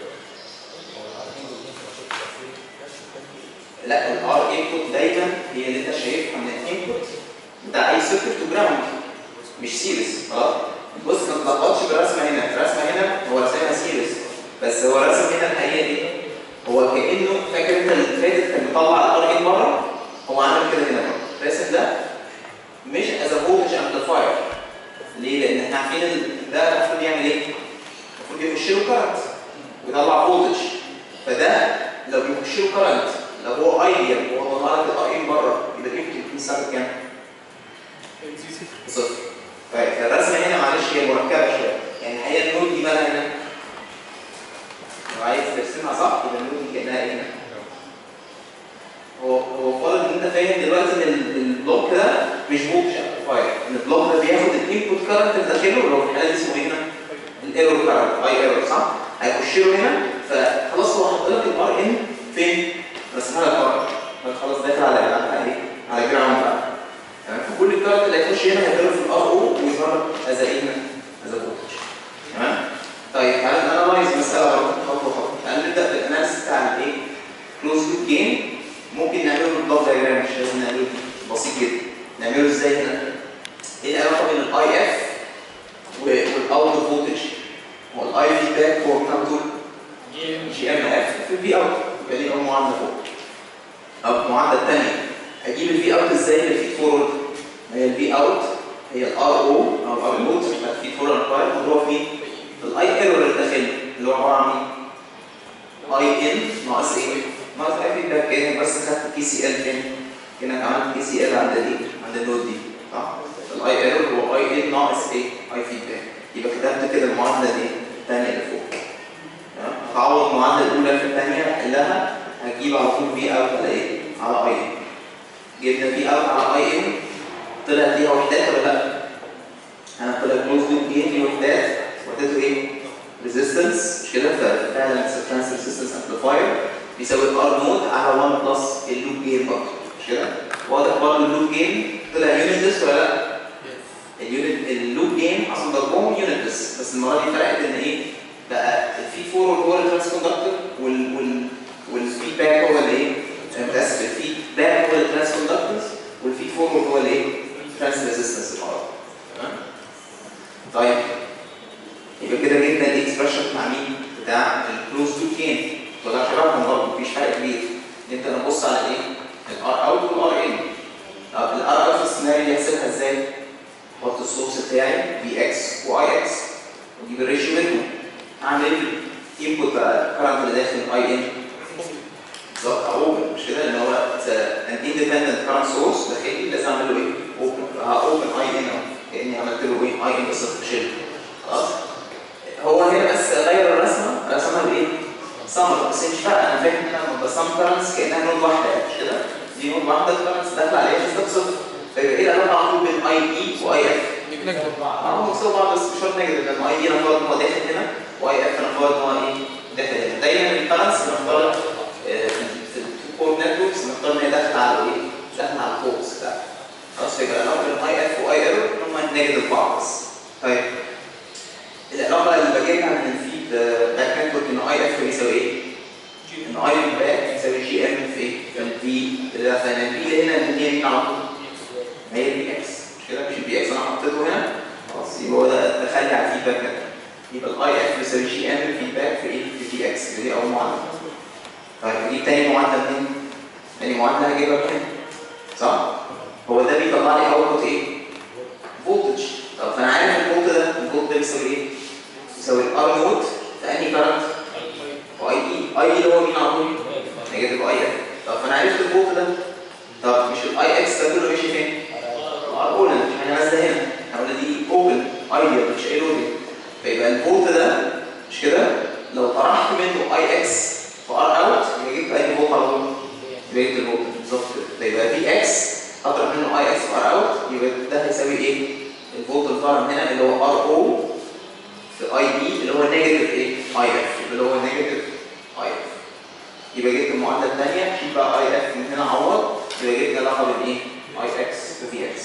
لا الار انبوت دايما هي اللي انت شايفها من الانبوت بتاع اي سيركت تو جراوند مش سيريس خلاص بص ما تلخبطش بالرسمه هنا الرسمه هنا هو رسمها سيريس بس هو الرسم هنا الحقيقه ايه؟ هو كانه فاكر انت اللي فاتت كان بيطلع الار ان بره هو عامل كده هنا برضه الرسم ده مش از فولتج امبليفاير ليه؟ لان احنا عارفين ال- ده المفروض يعمل ايه؟ المفروض يخش له كارنت ويطلع فولتج فده لو بيخش له كارنت لو هو ايديال وهو طلع لك الاي ان بره يبقى الانبوت يكون ثابت كام؟ صفر طيب فالرسمه هنا معلش هي مركبه شويه يعني الحقيقه النود دي مالها هنا؟ لو عايز ترسمها صح يبقى النود دي كانها ايه هنا؟ هو هو فرض ان انت فاهم دلوقتي ان ال- البلوك ده مش فولتج امبليفاير ان البلوك ده بياخد الانبوت كارنت اللي داخله اللي هو في الحاله دي اسمه ايه هنا؟ الايرور كارنت اي ايرور صح؟ هيخش له هنا فخلاص هو حط لك الار ان فين؟ رسمها لك بره خلاص داخل على على ايه؟ على جراوند بقى تمام فكل الكارت اللي هيخش هنا هيضرب في الار او ويظهر لك از ايه هنا؟ از فولتج تمام؟ طيب تعالى نانلايز المساله برضه خطوه خطوه تعالى نبدا بالاناليسيس بتاع الايه؟ كلوز لوب جيم ممكن نعمله بالبلوك دايجرام مش لازم نعمله بسيط جدا نعمله ازاي هنا؟ ايه العلاقه بين الاي اف والاوت فولتج؟ هو الاي فيدباك هو مين على طول؟ جي ام اف في الفي اوت يبقى دي اول معادله فوق او المعادله الثانيه اجيب الفي اوت ازاي للفيد فورورد هي الفي اوت هي الار او او الار نوت بتاعت الفيد فورورد امبلاير مضروبه في مين؟ في الاي ايرور اللي داخل اللي هو عباره عن مين؟ اي ان ناقص ايه؟ ناقص اي فيدباك كانك بس خدت كي سي ال فين؟ كانك عملت كي سي ال عند دي عند النود دي صح؟ الاي ايرور هو اي ان ناقص ايه؟ اي فيدباك يبقى كتبت كده المعادله دي الثانيه اللي فوق هعوض المعادله الاولى في الثانيه احلها هجيب على طول في اوت على ايه؟ على اي ان جبنا في اوت على اي ان طلعت ليها وحدات ولا لا؟ انا طلع كلوز لوب جين ليه وحدات وحدته ايه؟ ريزيستنس مش كده ففعلا ترانس ريزيستنس امبليفاير بيساوي ار نود على 1 بلس اللوب جين برضه مش كده؟ واضح برضه اللوب جين طلع يونتس ولا لا؟ اليونت اللوب جين اصلا ضربهم يونتس بس المره دي فرقت ان ايه؟ بقى الفي فور هو الترانس كوندكتور وال وال والفيدباك هو اللي ايه؟ أنا متاسف الفيدباك هو الترانس كوندكتورز والفي فور هو الايه؟ ترانس ريزيستنس المره دي. تمام؟ طيب يبقى كده جبنا الاكسبرشن بتاع مين؟ بتاع الكلوز تو كين وده شبههم برضه مفيش فرق كبير انت نبص على ايه؟ الار اوت والار ان طب الار اوت في السيناريو دي هحسبها ازاي؟ احط السورس بتاعي في اكس واي اكس واجيب الريشيو بينهم اعمل ايه؟ انبوت بقى الكرنت اللي داخل اي ان بالظبط اوبن مش كده ان هو ان اندبندنت كرنت سورس داخلي لازم اعمل له ايه؟ اوبن اوبن اي ان اهو كاني عملت له ايه؟ اي ان بس شيل خلاص هو هنا بس غير الرسمه رسمها بايه؟ سمر بس مش فارقه انا فاهم ان انا بسم كرنس كانها نود واحده مش كده؟ دي نود واحده الكرنس داخله عليها بس صفر فيبقى ايه العلاقه على طول بين اي اي واي اف؟ اه هم بيساووا بعض بس مش شرط نيجاتيف لان اي دي نفترض ان هو داخل هنا واي اف نفترض ان هو ايه؟ داخل هنا دايما الكرنس بنفترض آه، في التو كور نتوركس نفترض ان هي داخله على ايه؟ داخله على الكورس بتاعها خلاص فيبقى العلاقه بين اي اف واي ايرور ان هم نيجاتيف بعض بس طيب العلاقه اللي بجيبها من الفيد باك نتورك ان اي اف بيساوي ايه؟ ان اي باك بيساوي جي ام في ايه؟ في الفي اللي داخل هنا الفي اللي هنا اللي هي مين على طول؟ ما هي البي اكس مش كده؟ مش البي اكس انا حطيته هنا خلاص يبقى هو ده تخلي على الفيدباك ده يبقى الاي اف بيساوي جي ام فيدباك في ايه؟ في في اكس دي اول معادله طيب دي تاني معادله منين؟ تاني معادله هجيبها من هنا صح؟ هو ده بيطلع لي اوتبوت ايه؟ فولتج طب فانا عارف الفولت ده الفولت ده بيساوي ايه؟ يساوي الار نوت في انهي كارنت؟ واي اي اي اللي هو مين على طول؟ نيجاتيف اي اف طب فانا عرفت الفولت ده طب مش الاي اكس ده كله ماشي فين؟ ار اولن مش احنا نازله هنا احنا قلنا دي اوبن ايديال مش اي لودنج فيبقى الفولت ده مش كده؟ لو طرحت منه اي اكس في ار اوت يبقى جبت اي فولت على طول يبقى جبت الفولت بالظبط كده فيبقى في اكس اطرح منه اي اكس في ار اوت يبقى ده هيساوي ايه؟ الفولت الفارم هنا اللي هو ار او في اي بي اللي هو نيجاتيف ايه؟ اي اف اللي هو نيجاتيف اي اف يبقى جبت المعادله الثانيه شيل بقى اي اف من هنا عوض يبقى جبت العلاقه بين ايه؟ اي اكس وفي اكس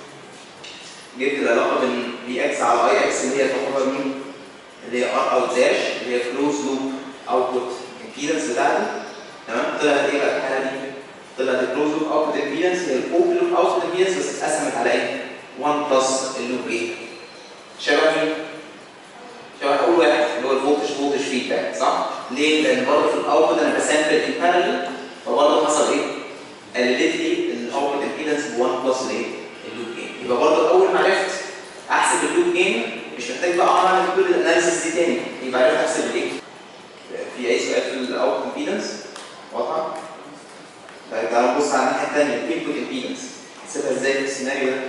جبت العلاقه بين في اكس على اي اكس اللي هي تعتبر مين؟ اللي هي ار اوت داش اللي هي كلوز لوب اوتبوت امبيدنس بتاعتي تمام طلعت ايه بقى الحاله دي؟ طلعت الكلوز لوب اوتبوت امبيدنس هي الاوبن لوب اوتبوت امبيدنس بس اتقسمت على ايه؟ 1 بلس اللوب ايه؟ شبه مين؟ شبه اول واحد اللي هو الفولتج فولتج فيدباك صح؟ ليه؟ لان برضه في الاوتبوت انا بسامبل ان بارallel فبرضه حصل ايه؟ قللت لي الاوتبوت امبيدنس ب 1 بلس الايه؟ اللوب جين يبقى برضه اول ما عرفت احسب اللوب جين مش محتاج بقى اقعد اعمل كل الاناليسيس دي تاني يبقى عرفت احسب الايه؟ في اي سؤال في الاوتبوت امبيدنس؟ واضحه؟ طيب تعالوا نبص على الناحيه الثانيه الانبوت امبيدنس نحسبها ازاي في السيناريو ده؟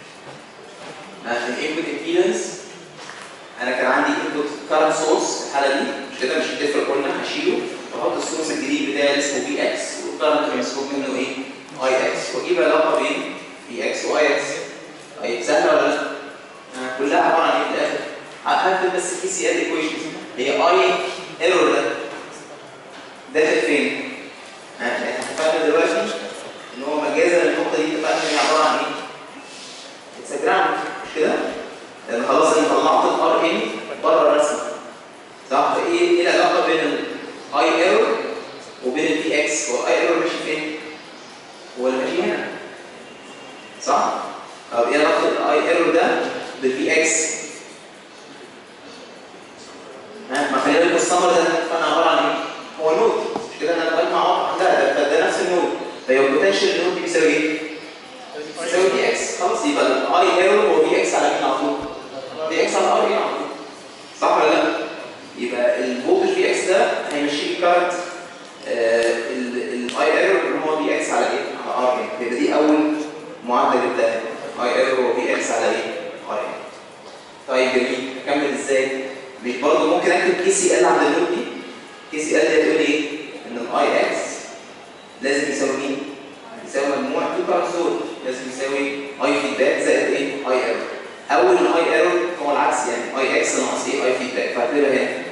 الانبوت امبيدنس انا كان عندي انبوت كارنت سورس في الحاله دي مش كده مش هتفرق قلنا هشيله واحط السورس الجديد بتاعي اللي اسمه في اكس والكارنت المسحوب منه ايه؟ اي اكس واجيب علاقه بين في اكس واي اكس طيب سهله ولا لا؟ آه، كلها عباره عن ايه في الاخر؟ هكتب بس كي سي ال ايكويشن هي اي ايرور ده داخل فين؟ ها احنا اتفقنا دلوقتي ان هو مجازا للنقطه دي اتفقنا ان هي عباره عن ايه؟ اتس جراوند مش كده؟ لان خلاص انا طلعت الار ان بره الرسمه صح؟ فايه ايه العلاقه بين الاي ايرور وبين البي اكس؟ هو الاي ايرور ماشي فين؟ هو اللي ماشي هنا صح؟ طب ايه علاقه الاي ايرور ده بالبي اكس؟ ها ما خلينا بالكم السمر ده اتفقنا عباره عن ايه؟ هو نود مش كده انا بجمع لا ده, ده نفس النود فيبقى البوتنشال النود دي بيساوي ايه؟ بيساوي بي اكس خلاص يبقى الاي ايرور هو بي اكس على مين على طول؟ بي اكس على ار ايه على طول صح ولا لا؟ يبقى الفولتج بي اكس ده هيمشي لي كارت الاي ايرور اللي هو بي اكس على ايه؟ على ار ايه يبقى دي اول معادله جبتها اي ايرور هو بي اكس على ايه؟ ار ايه طيب جميل اكمل ازاي؟ مش برضه ممكن اكتب كي سي ال عند النود دي؟ كي سي ال دي هتقول ايه؟ ان الاي اكس لازم يساوي مين؟ يساوي مجموع تو كارسول لازم يساوي اي فيدباك زائد ايه؟ اي ايرور اول اي ايرور هو العكس يعني اي اكس ناقص ايه؟ اي فيدباك فهتبقى هنا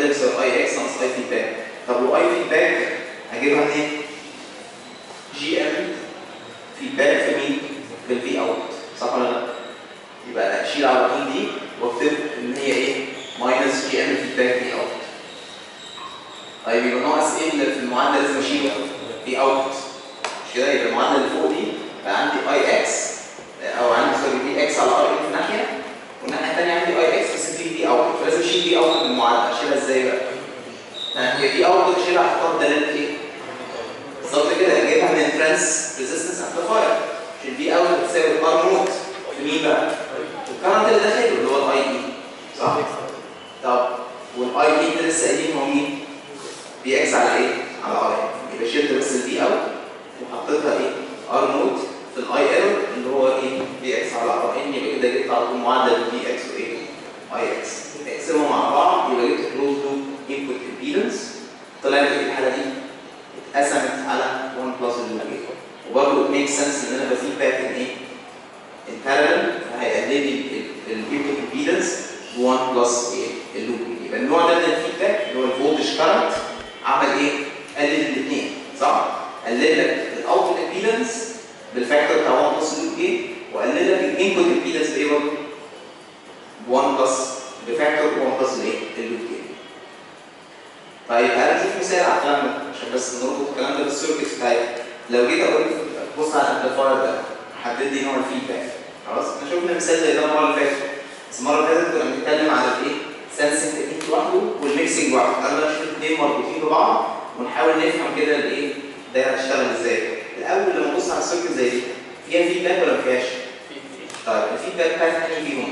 ده بيساوي اي اكس ناقص اي فيدباك طب واي فيدباك هجيبها منين؟ جي ام فيدباك في مين؟ في الفي اوت صح ولا لا؟ يبقى اشيل على طول دي واكتب ان هي ايه؟ ماينس جي ام فيدباك في اوت طيب يبقى ناقص ايه اللي في المعادله لازم اشيله؟ في اوت مش كده يبقى المعادله اللي فوق دي بقى عندي اي اكس او عندي سوري في اكس على ار في ناحيه والناحيه الثانيه عندي اي اكس بس في دي اوت فلازم اشيل دي اوت من المعادله اشيلها ازاي بقى؟ ها، هي دي اوت اشيلها احطها بدلاله ايه؟ بالظبط كده اجيبها من ترانس ريزيستنس امبليفاير عشان دي اوت بتساوي ار نوت في مين بقى؟ الكرنت اللي داخله اللي هو الاي اي صح؟ طب والاي اي ده لسه قايلين هو مين؟ بي اكس على ايه؟ على ار يبقى شلت بس البي اوت وحطيتها ايه؟ ار نوت في الاي ال اللي هو ايه؟ بي اكس على ار ان يبقى كده جبت على طول معدل بي اكس وايه؟ اي اكس اقسمهم مع بعض يبقى جبت كلوز لوب انبوت امبيدنس طلعت في الحاله دي اتقسمت على 1 بلس اللوب وبرضه ميك سنس ان انا بفيدباك ان ايه؟ ان بارallel فهيقلل لي الانبوت امبيدنس ب 1 بلس ايه؟ اللوب يبقى النوع ده من الفيدباك اللي هو الفولتج كارنت عمل ايه؟ قلل الاثنين صح؟ قلل لك الاوتبوت امبيدنس بالفاكتور بتاع 1 بلس اللوب جين وقلل لك الانبوت امبيدنس بايه برضه؟ ب 1 بلس بفاكتور 1 بلس الايه؟ اللوب جين. طيب تعالى نشوف مثال على الكلام ده عشان بس نربط الكلام ده بالسيركت بتاعي لو جيت اقول بص على الامبليفاير ده حدد لي نوع الفيدباك خلاص احنا شفنا مثال زي ده المره اللي فاتت بس المره اللي فاتت كنا بنتكلم على الايه؟ سنسنج تكنيك لوحده والميكسنج لوحده تعالى بقى نشوف الاثنين مربوطين ببعض ونحاول نفهم كده الايه؟ الدايره هتشتغل ازاي الاول لما نبص على السيركت زي دي فيها فيدباك ولا ما فيهاش؟ طيب الفيدباك بتاعت انهي فيهم؟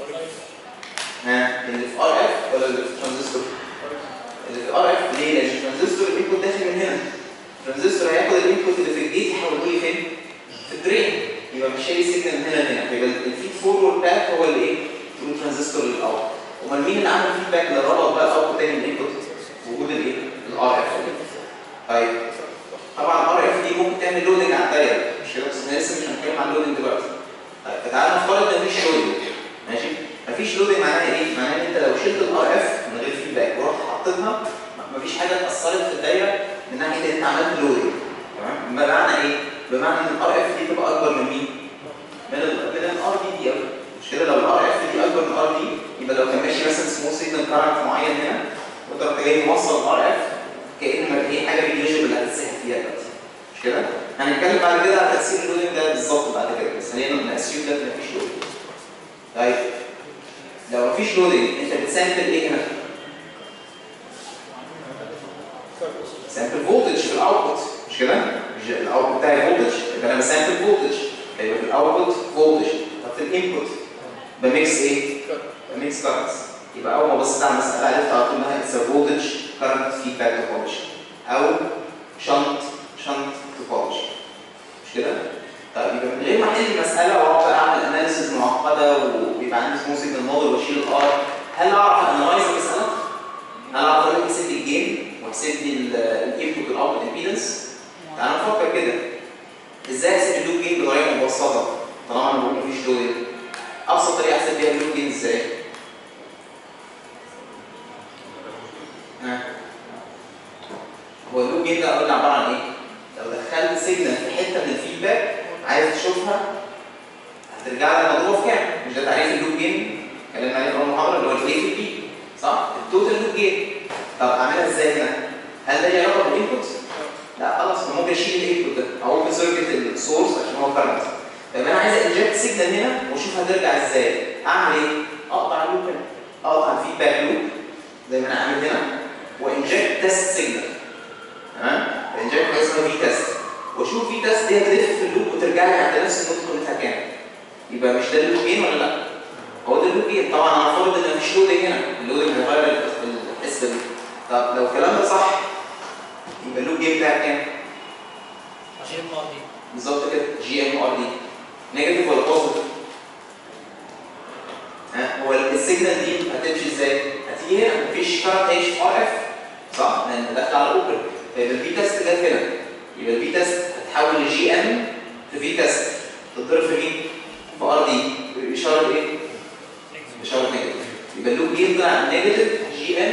ها اللي في ار اف ولا اللي في ترانزستور؟ اللي في ار اف ليه؟ لان الترانزستور الانبوت داخل من هنا الترانزستور هياخد الانبوت اللي في الجيت يحوله فين؟ في الدرين يبقى مش شايل سيجنال من هنا لهنا يبقى الفيد فورورد باك هو اللي ايه؟ ثرو ترانزستور للاوت امال مين اللي عمل فيدباك اللي ربط بقى الاوت تاني الانبوت؟ وجود الايه؟ الار اف طيب طبعا الار اف دي ممكن تعمل لودنج على الدايره مش كده بس احنا لسه مش هنتكلم عن اللودنج دلوقتي طيب فتعالى نفترض ان مفيش لودنج ماشي مفيش لودنج معناها ايه؟ معناها ان انت لو شلت الار اف من غير فيدباك ورحت حطيتها مفيش حاجه اتاثرت في الدايره من ناحيه ان انت عملت لودنج تمام بمعنى ايه؟ بمعنى ان الار اف دي تبقى اكبر من مين؟ من ال من الار دي دي مش كده لو الار اف دي اكبر من الار دي يبقى لو كان ماشي مثلا سمول سيجنال كارنت معين هنا وانت رحت جاي موصل الار اف كان ما في حاجه بيجيجبل اللي هتتسحب فيها دلوقتي مش كده؟ هنتكلم بعد كده على تاثير اللودنج ده بالظبط بعد كده بس خلينا ناسيوم ده ان مفيش لودنج طيب لو مفيش لودنج انت بتسامبل ايه هنا؟ سامبل فولتج في الاوتبوت مش كده؟ مش الاوتبوت بتاعي فولتج يبقى انا بسامبل فولتج يبقى في الاوتبوت فولتج طب في الانبوت بميكس ايه؟ بميكس كارنتس يبقى اول ما بصيت على المساله عرفت على طول انها اتس فولتج كارنت فيدباك توبولوجي او شنط شنط توبولوجي مش كده؟ طيب يبقى من غير ما احل المساله واقعد اعمل اناليسيز معقده ويبقى عندي سمول سيجنال موديل واشيل الار هل اعرف انلايز المساله؟ هل اعرف اقول احسب لي الجين واحسب لي الانبوت والاوتبوت امبيدنس؟ تعالى نفكر كده ازاي احسب اللوب جين بطريقه مبسطه طالما انا بقول مفيش لود ابسط طريقه احسب بيها اللوب جين ازاي؟ ها هو اللوب جين ده قلنا عباره عن ايه؟ لو دخلت سيجنال في حته من الفيدباك عايز تشوفها هترجع لي مضروبه في كام؟ مش ده تعريف اللوب جين؟ اتكلمنا عليه في اول محاضره اللي هو الاي في بي صح؟ التوتال لوب جين طب اعملها ازاي هنا؟ هل ده ليه علاقه بالانبوت؟ لا خلاص انا ممكن اشيل الانبوت ده او ممكن سيركت السورس عشان هو كارنت طب انا عايز انجكت سيجنال هنا واشوف هترجع ازاي اعمل ايه؟ اقطع اللوب هنا اقطع الفيدباك لوب زي ما انا عامل هنا وانجكت تيست سيجنال تمام؟ انجكت حاجه اسمها في تيست واشوف في تيست دي هتلف في اللوب وترجع لي عند نفس النقطه اللي قيمتها كام يبقى مش ده اللوب جين ولا لا؟ هو ده اللوب جين طبعا انا فرض ان مفيش لودنج هنا اللودنج هيغير الحسبه دي طب لو الكلام ده صح يبقى اللوب جين بتاعك كام؟ عشان النقط دي بالظبط كده جي ام ار دي نيجاتيف ولا بوزيتيف؟ ها هو السيجنال دي هتمشي ازاي؟ هتيجي هنا مفيش كارنت هيمشي في ار اف صح؟ لان داخل على اوبن فيبقى الفي تيست جت هنا يبقى الفي تيست هتحول لجي ام في في تيست تتضرب في مين؟ في ار دي باشاره ايه؟ باشاره نيجاتيف يبقى اللوب جين طلع نيجاتيف جي ام في الار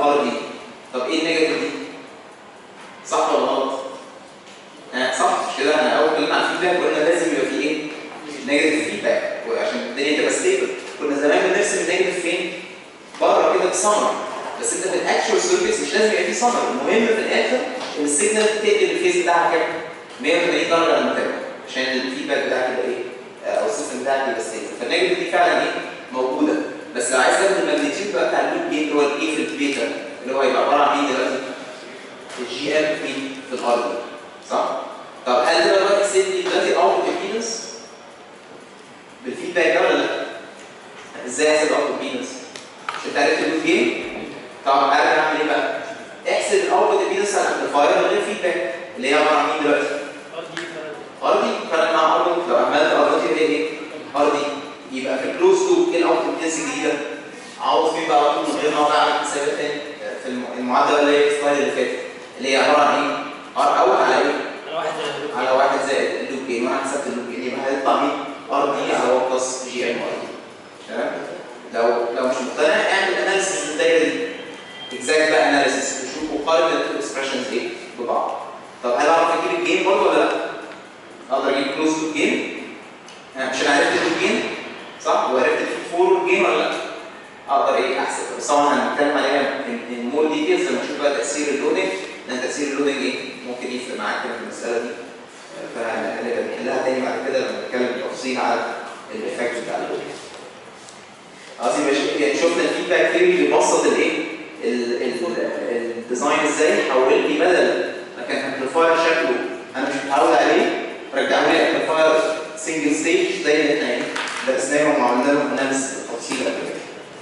ار دي طب ايه النيجاتيف دي؟ صح ولا غلط؟ آه صح مش كده احنا اول كلمه على الفيدباك قلنا لازم يبقى فيه ايه؟ نيجاتيف فيدباك وعشان الدنيا تبقى ستيبل كنا زمان بنرسم النيجاتيف فين؟ بره كده في سمر بس انت في الاكشوال سيرفيس مش لازم يبقى فيه سمر المهم في الاخر ان السيجنال تقلب الفيز بتاعها كام؟ 180 درجه لما تبقى عشان الفيدباك بتاعك يبقى ايه؟ آه، او السيستم بتاعك يبقى ستيبل فالنيجاتيف دي فعلا ايه؟ موجوده بس لو عايز تاخد الماجنتيود بقى بتاع اللوب جين اللي هو الايه في البيتا اللي هو هيبقى عباره عن ايه دلوقتي؟ الجي ام في في الارض صح؟ طب هل ده دلوقتي سيب لي دلوقتي اوت امبيدنس بالفيدباك ده ولا لا؟ ازاي احسب اوت امبيدنس؟ مش انت عرفت اللوب جين؟ طب ارجع اعمل ايه بقى؟ احسب الاوت امبيدنس على الامبليفاير من غير فيدباك اللي هي عباره عن مين دلوقتي؟ ار دي فرق مع ار لو عملت ار دي هي ايه؟ ار دي يبقى في الكلوز لوب ايه الاوت امبيدنس الجديده؟ عوض فين بقى على طول من غير ما اقعد اعمل حسابات تاني في الم- المعادله اللي هي السلايد اللي فاتت اللي هي عباره عن ايه؟ ار اول على ايه؟ على واحد زائد اللوب جين وانا حسبت اللوب جين يبقى هيطلع مين؟ ار دي على 1 بلس جي ام ار دي تمام؟ لو لو مش مقتنع اعمل اناليسيس للدايره دي اكزاكت بقى اناليسيس تشوف وقارن الاكسبريشنز ايه ببعض طب هل اعرف اجيب الجين برضه ولا لا؟ اقدر اجيب كلوز لوب جين؟ مش انا عرفت اللوب جين صح؟ وعرفت الفيد فورورد جين ولا لا؟ اقدر ايه احسب بس طبعا هنتكلم عليها ان مور ديتيلز لما نشوف بقى تاثير اللودنج لان تاثير اللودنج ايه ممكن يفرق معاك كده في المساله دي فهنبقى نحلها تاني بعد كده لما نتكلم بالتفصيل على الايفكت بتاع اللودنج قصدي مش- يعني شفنا الفيدباك ثيوري بيبسط الايه ال- ال- الديزاين ازاي حول لي بدل ما كان امبليفاير شكله انا مش متعود عليه رجعوا لي امبليفاير سنجل ستيج زي اللي احنا ايه درسناهم وعملنا لهم اناليسيس بالتفصيل قبل كده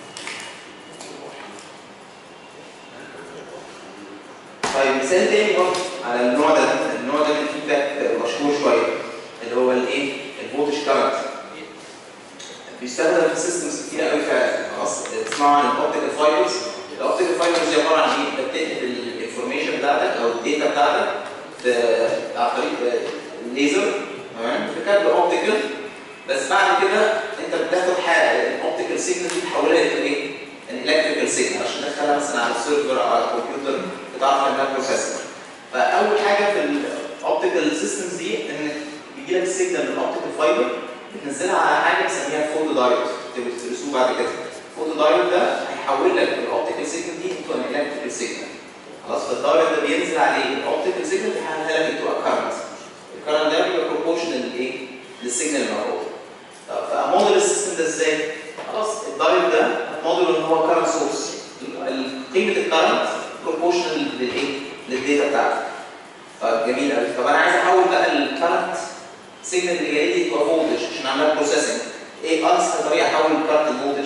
طيب مثال تاني برضه على النوع ده النوع ده من الفيدباك مشهور شويه اللي هو الايه الفولتج كارنت بيستخدم في سيستمز كتير قوي فعلا خلاص تسمعوا عن الاوبتيكال فايبرز الاوبتيكال فايبرز دي عباره عن ايه؟ انت بتنقل الانفورميشن بتاعتك او الداتا بتاعتك ب- عن طريق الليزر تمام في كابل اوبتيكال بس بعد كده انت بتاخد حاجه الاوبتيكال سيجنال دي تحولها الى ايه؟ الالكتريكال سيجنال عشان تدخلها مثلا على السيرفر او على الكمبيوتر بتعرف تعملها بروسيسنج فاول حاجه في الاوبتيكال سيستمز دي انك بيجي لك السيجنال من الاوبتيكال فايبر بتنزلها على حاجه بنسميها فوتو دايود تدرسوه بعد كده الفوتو دايود ده هيحول لك الاوبتيكال سيجنال دي انتو ان الكتريكال سيجنال خلاص فالدايود ده بينزل عليه الاوبتيكال سيجنال بيحولها لك انتو ا كارنت الكارنت ده بيبقى بروبورشنال لايه؟ للسيجنال الموجود طب فموديل السيستم ده ازاي؟ خلاص الدايود ده موديل ان هو كارنت سورس قيمه الكارنت بروبورشنال للايه؟ للداتا بتاعتك طيب جميل قوي طب انا عايز احول بقى الكارنت سيجنال اللي جاي لي تبقى فولتج عشان اعملها بروسيسنج ايه اسهل طريقه احول الكارنت لفولتج؟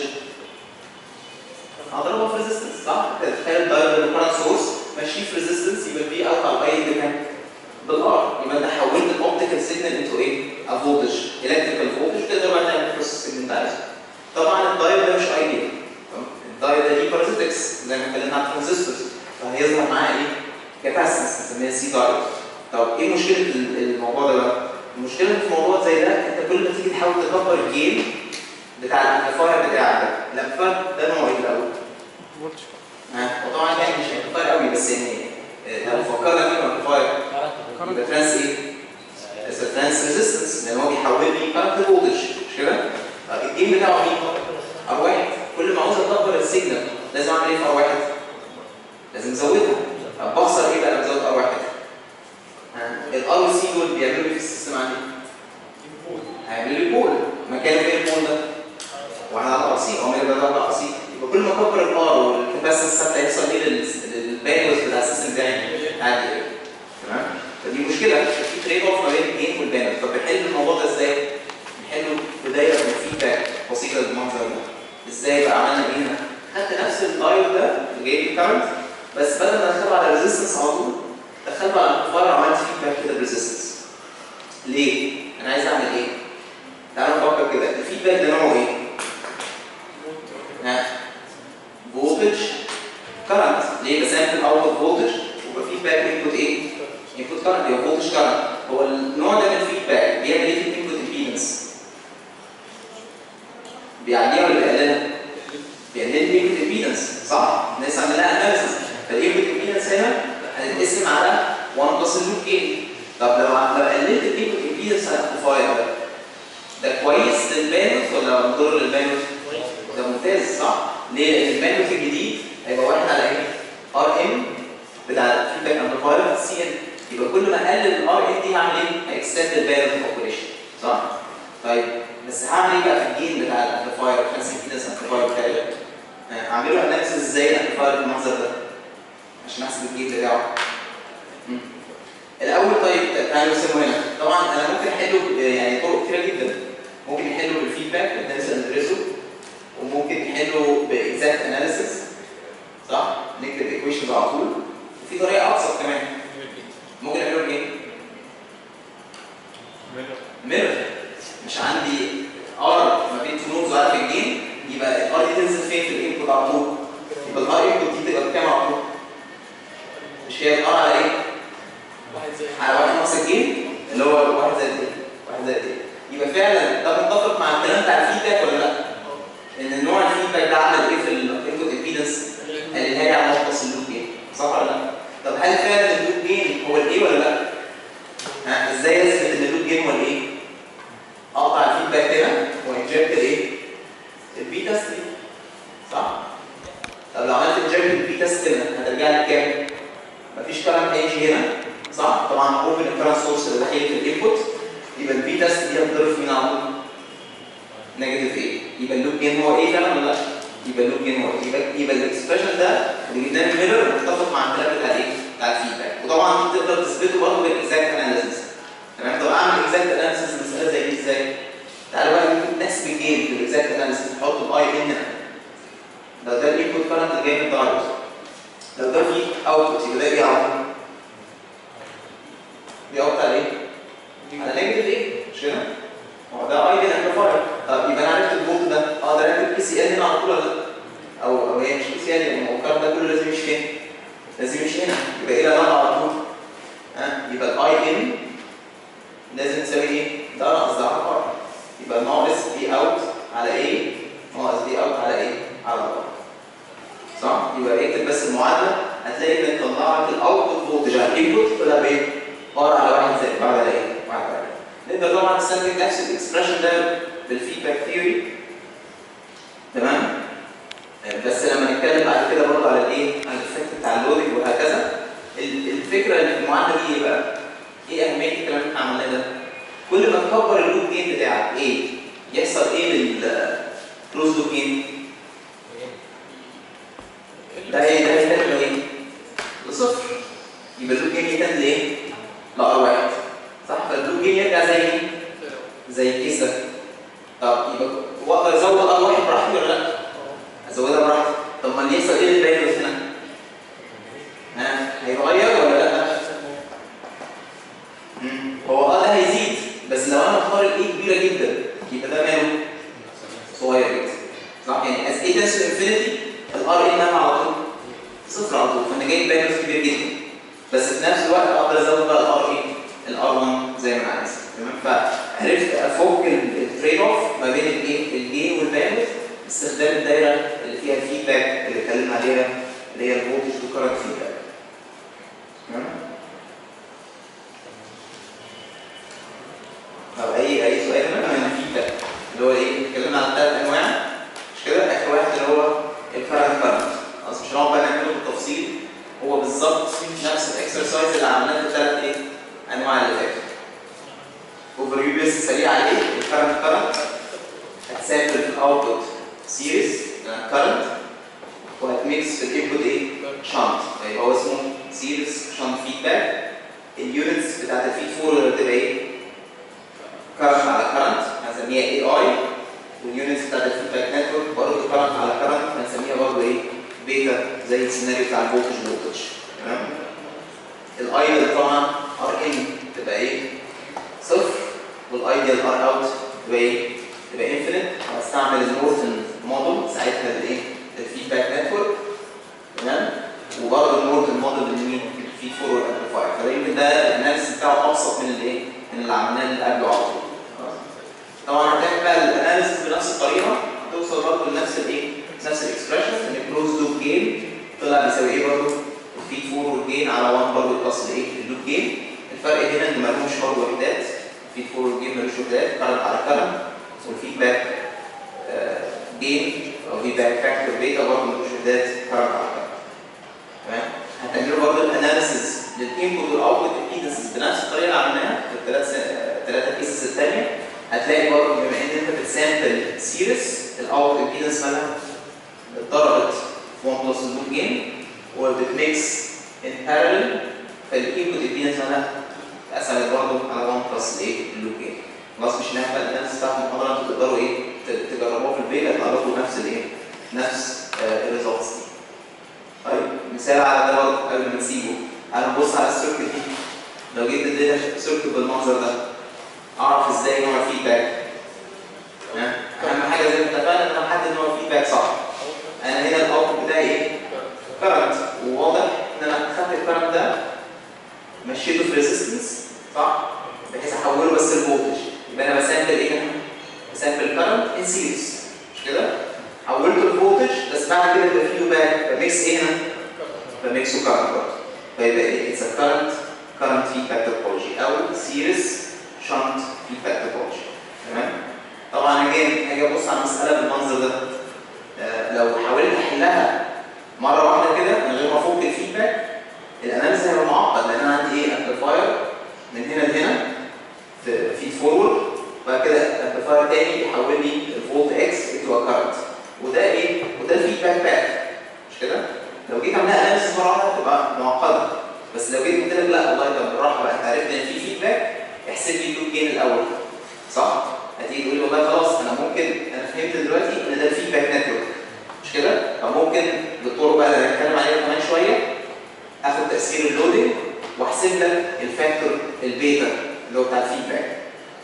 هضربها في ريزيستنس صح؟ تخيل الدايود ده كارنت سورس ماشي في ريزيستنس يبقى البي اوت على اي بكام؟ بالار يبقى انت حولت الاوبتيكال سيجنال انتو ايه؟ ا فولتج الكتريكال فولتج تقدر بقى تعمل البروسيس اللي انت عايزه طبعا الدايود ده مش ايديال الدايود ده ليه بارازيتكس زي ما اتكلمنا عن الترانزستورز فهيظهر معاه ايه؟ كاباسيتنس بنسميها سي دايود طب ايه مشكله ال- الموضوع ده بقى؟ المشكله في موضوع زي ده انت كل ما تيجي تحاول تكبر الجيم بتاع الامبليفاير بتاعك ده الامبليفاير ده نوع ايه الاول؟ ها وطبعا يعني مش امبليفاير قوي بس يعني آه، لو فكرنا فيه امبليفاير يبقى ترانس ايه؟ بس ترانس ريزيستنس لان هو بيحول لي كارنت فولتج مش كده؟ طب الجيم بتاعه مين؟ ار واحد كل ما عاوز اكبر السيجنال لازم اعمل ايه في ار واحد؟ لازم ازودها طب بخسر ايه بقى لما ازود ار واحد؟ الار والسي دول بيعملوا ايه في السيستم عندي؟ هيعملوا لي بول مكانه ايه البول ده؟ واحد على ار سي اوميجا ده على ار سي يبقى كل ما اكبر الار والكباسيتنس ثابته هيحصل ايه للباندوث بتاع السيستم بتاعي؟ عادي تمام؟ فدي مشكله في تريد اوف ما بين الجين والباندوث طب بنحل الموضوع ده ازاي؟ بنحله بدايه من فيدباك بسيطه بالمنظر ده ازاي بقى عملنا ايه هنا؟ خدت نفس الدايود ده اللي جاي لي كارنت بس بدل ما ادخله على ريزيستنس على طول دخلته على الامبليفاير وعملت فيدباك كده بريزيستنس ليه؟ انا عايز اعمل ايه؟ تعالوا نفكر كده الفيدباك ده نوعه ايه؟ ها فولتج كارنت ليه بسامبل اوتبوت فولتج ويبقى فيدباك انبوت ايه؟ انبوت كارنت يبقى فولتج كارنت هو النوع ده من الفيدباك بيعمل ايه في الانبوت امبيدنس؟ بيعليها ولا بيقللها؟ بيقلل لي الانبوت امبيدنس صح؟ الناس عملها اناليسيس انقص اللوب جين طب لو عم- لو قللت الانبوت امبيدنس على الامبليفاير ده ده كويس للبانوث ولا مضر للبانوث؟ ده ممتاز صح؟ ليه؟ لان البانوث الجديد هيبقى واحد على ايه؟ ار ام بتاع الفيدباك امبليفاير سي ان يبقى كل ما اقلل الار ام دي هعمل ايه؟ هيكستند البانوث اوبريشن صح؟ طيب بس هعمل ايه بقى في الجين بتاع الامبليفاير 50 امبيدنس امبليفاير بتاعي ده؟ آه، اعمله اناليسيس ازاي الامبليفاير بالمنظر ده؟ عشان احسب الجين بتاعه مم. الاول طيب تعالوا نرسمه هنا طبعا انا ممكن احله ب- يعني طرق كتيره جدا ممكن نحله بالفيدباك بالناس ندرسه وممكن نحله باكزاكت اناليسيس صح نكتب ايكويشنز على طول وفي طريقه ابسط كمان ممكن نعمله بايه ميرور مش عندي ار ما بين تو نودز وعارف الجين يبقى الار دي تنزل فين في الانبوت على طول يبقى الار انبوت دي تبقى بكام على طول مش هي الار على ايه واحد زي على واحد ناقص الجين اللي هو واحد زائد ايه؟ واحد زائد ايه؟ يبقى فعلا ده متفق مع الكلام بتاع الفيدباك ولا لا؟ ان نوع الفيدباك ده عمل ايه في الانبوت امبيدنس؟ اللي هي على ناقص اللوب جين صح ولا لا؟ طب هل فعلا اللوب جين هو الايه ولا لا؟ ها ازاي اثبت ان اللوب جين هو الايه؟ اقطع الفيدباك هنا وانجكت الايه؟ البي تيست دي صح؟ طب لو عملت انجكت البي تيست هنا هترجع لي بكام؟ مفيش كلام هيجي هنا صح؟ طبعا معروف ان الكرنت سورس اللي داخل في الانبوت يبقى البي تيست دي هتضرب في مين على طول؟ نيجاتيف ايه؟ يبقى اللوب جين هو ايه فعلا ولا لا؟ يبقى اللوب جين هو إيه؟ يبقى يبقى الاكسبريشن ده اللي جبناه من ميلر متفق مع الكلام بتاع الايه؟ بتاع الفيدباك وطبعا دي تقدر تثبته برضه بالاكزاكت اناليسيس تمام طب اعمل اكزاكت اناليسيس مساله زي دي ازاي؟ تعالوا بقى نجيب نحسب الجين بالاكزاكت اناليسيس نحط الاي ان هنا لو ده الانبوت كرنت اللي جاي من الدايت لو ده فيه اوتبوت يبقى ده ايه على طول؟ بيقطع على ايه؟ على نيجاتيف ايه؟ مش كده؟ ما هو ده ايديال امبليفاير طب يبقى انا عرفت الفولت ده اقدر اكتب بي سي ال هنا على طول ولا لا؟ او او هي مش بي سي ال يعني هو الكلام ده كله لازم يمشي فين؟ لازم يمشي هنا يبقى ايه ده على طول؟ ها يبقى الاي ان لازم تساوي ايه؟ ده ناقص ده على الار يبقى ناقص دي اوت على ايه؟ ناقص دي اوت على ايه؟ على الار صح؟ يبقى اكتب بس المعادله هتلاقي ان طلع لك الاوتبوت فولتج على الانبوت طلع بايه؟ ار على واحد زائد بعد على ايه؟ واحد على ايه؟ نقدر طبعا نستنتج نفس الاكسبريشن ده بالفيدباك ثيوري تمام؟ بس لما نتكلم بعد كده برضه على الايه؟ على الافكت بتاع اللودنج وهكذا ال- الفكره اللي في المعادله دي ايه بقى؟ ايه اهميه الكلام اللي احنا عملناه ده؟ كل ما تكبر اللوب جين بتاعك ايه؟ يحصل ايه للكلوز لوب جين؟ ده ايه ده هيتم ايه؟ لصفر يبقى اللوب جين يتم لايه؟ لار واحد صح؟ فاللوب جين يرجع زي ايه؟ زي الكيس ده طب يبقى واقدر ازود ار واحد براحتي ولا لا؟ ازودها براحتي طب ما اللي يحصل ايه للباقي هنا؟ ها هيتغير ولا لا؟ مم. هو اه ده هيزيد بس لو انا مختار الايه كبيره جدا يبقى ده ماله؟ صغير جدا صح يعني از اي تنس انفينيتي الار ان على طول صفر على طول فانا جايب بالانس كبير جدا بس في نفس الوقت اقدر ازود بقى الار ايه؟ الار 1 زي ما انا عايز تمام فعرفت افك التريد اوف ما بين الايه؟ الجين والباندوث باستخدام الدايره اللي فيها الفيدباك اللي اتكلمنا عليها اللي هي الفولتج تو كارنت فيدباك تمام؟ طب اي اي سؤال هنا من الفيدباك اللي هو ايه؟ اتكلمنا عن ثلاث انواع مش كده؟ اخر واحد اللي هو الكارنت كارنت خلاص مش هنقعد بقى نعمله بالتفصيل هو بالظبط نفس الاكسرسايز اللي عملناه في الثلاث ايه؟ انواع اللي فاتوا. اوفر فيو بس سريع عليه الكارنت كارنت هتسافر في الاوتبوت سيريز كارنت وهتميكس في الانبوت ايه؟ شنط يبقى هو اسمه سيريز شنط فيدباك اليونتس بتاعت الفيد فورورد هتبقى ايه؟ كارنت على كارنت هنسميها اي اي واليونتس بتاعت الفيدباك نتورك برضه كارنت على كارنت هنسميها برضه ايه؟ بيتا زي السيناريو بتاع الفولتج فولتج تمام؟ الايدل طبعا ار ان تبقى ايه؟ صفر والايدل ار اوت تبقى ايه؟ تبقى انفينيت هستعمل النورتن موديل ساعتها للايه؟ للفيدباك نتورك تمام؟ وبرضه النورتن موديل لمين؟ الفيد فورورد امبليفاير فده يمكن ده الاناليسيس بتاعه ابسط من الايه؟ من اللي عملناه اللي قبله على طول خلاص؟ طبعا هتعمل بقى الاناليسيس بنفس الطريقه هتوصل برضه لنفس الايه؟ نفس الاكسبريشن ان الكلوز لوب جين طلع بيساوي ايه برضه؟ الفيد فورورد جين على 1 برضه بلس الايه اللوب جين الفرق هنا ان مالهمش برضه وحدات في فور جين ملوش وحدات كارنت على كارنت والفيدباك جين او فيدباك فاكتور بيتا برضه ملوش وحدات كارنت على كارنت تمام هتعملوا برضه الاناليسيز للانبوت والاوتبوت امبيدنسز بنفس الطريقه اللي عملناها في الثلاث الثلاثه كيسز الثانيه هتلاقي برضه بما ان انت بتسامبل سيريس الاوتبوت امبيدنس مالها اتضربت في 1 بلس اللوب جين وبتميكس ان بارلل فالانبوت امبيدنس مالها اتقسمت برضه على 1 بلس ايه اللوب جين خلاص مش نافع الاناليسيس بتاعت المحاضره انتوا تقدروا ايه ت- تجربوها في البيت هتعرفوا نفس الايه نفس الريزلتس دي طيب مثال على ده برضه قبل ما نسيبه انا ببص على السيركت دي لو جيت اديتها سيركت بالمنظر ده اعرف ازاي نوع الفيدباك ها؟ اهم حاجه زي ما اتفقنا ان انا احدد نوع الفيدباك صح انا هنا الاوتبوت بتاعي ايه؟ كرنت وواضح ان انا خدت الكرنت ده مشيته في ريزيستنس صح؟ بحيث احوله بس لفولتج يبقى انا بسامبل ايه هنا؟ بسامبل كرنت ان سيريز مش كده؟ حولته لفولتج بس بعد كده يبقى فيه باك بميكس ايه هنا؟ بميكسه كرنت برضه فيبقى ايه؟ اتس كرنت كرنت فيدباك توبولوجي او سيريز شنت فيدباك توبولوجي تمام؟ طبعا اجين هاجي ابص على المساله بالمنظر ده آه، لو حاولت احلها مره واحده كده من غير ما افك الفيدباك الاناليسيس هيبقى معقد لان انا عندي ايه امبليفاير من هنا لهنا في فيد فورورد وبعد كده امبليفاير تاني يحول لي الفولت اكس انتو كارنت وده ايه؟ وده الفيدباك باك مش كده؟ لو جيت اعملها اناليسيس مره واحده تبقى معقده بس لو جيت قلت لك لا والله طب بالراحه بقى انت عرفت ان في فيدباك احسب لي اللوب جين الاول صح؟ هتيجي تقول لي والله خلاص انا ممكن انا فهمت دلوقتي ان ده الفيدباك نتورك مش كده؟ فممكن بالطرق بقى اللي هنتكلم عليها كمان شويه اخد تاثير اللودنج واحسب لك الفاكتور البيتا اللي هو بتاع الفيدباك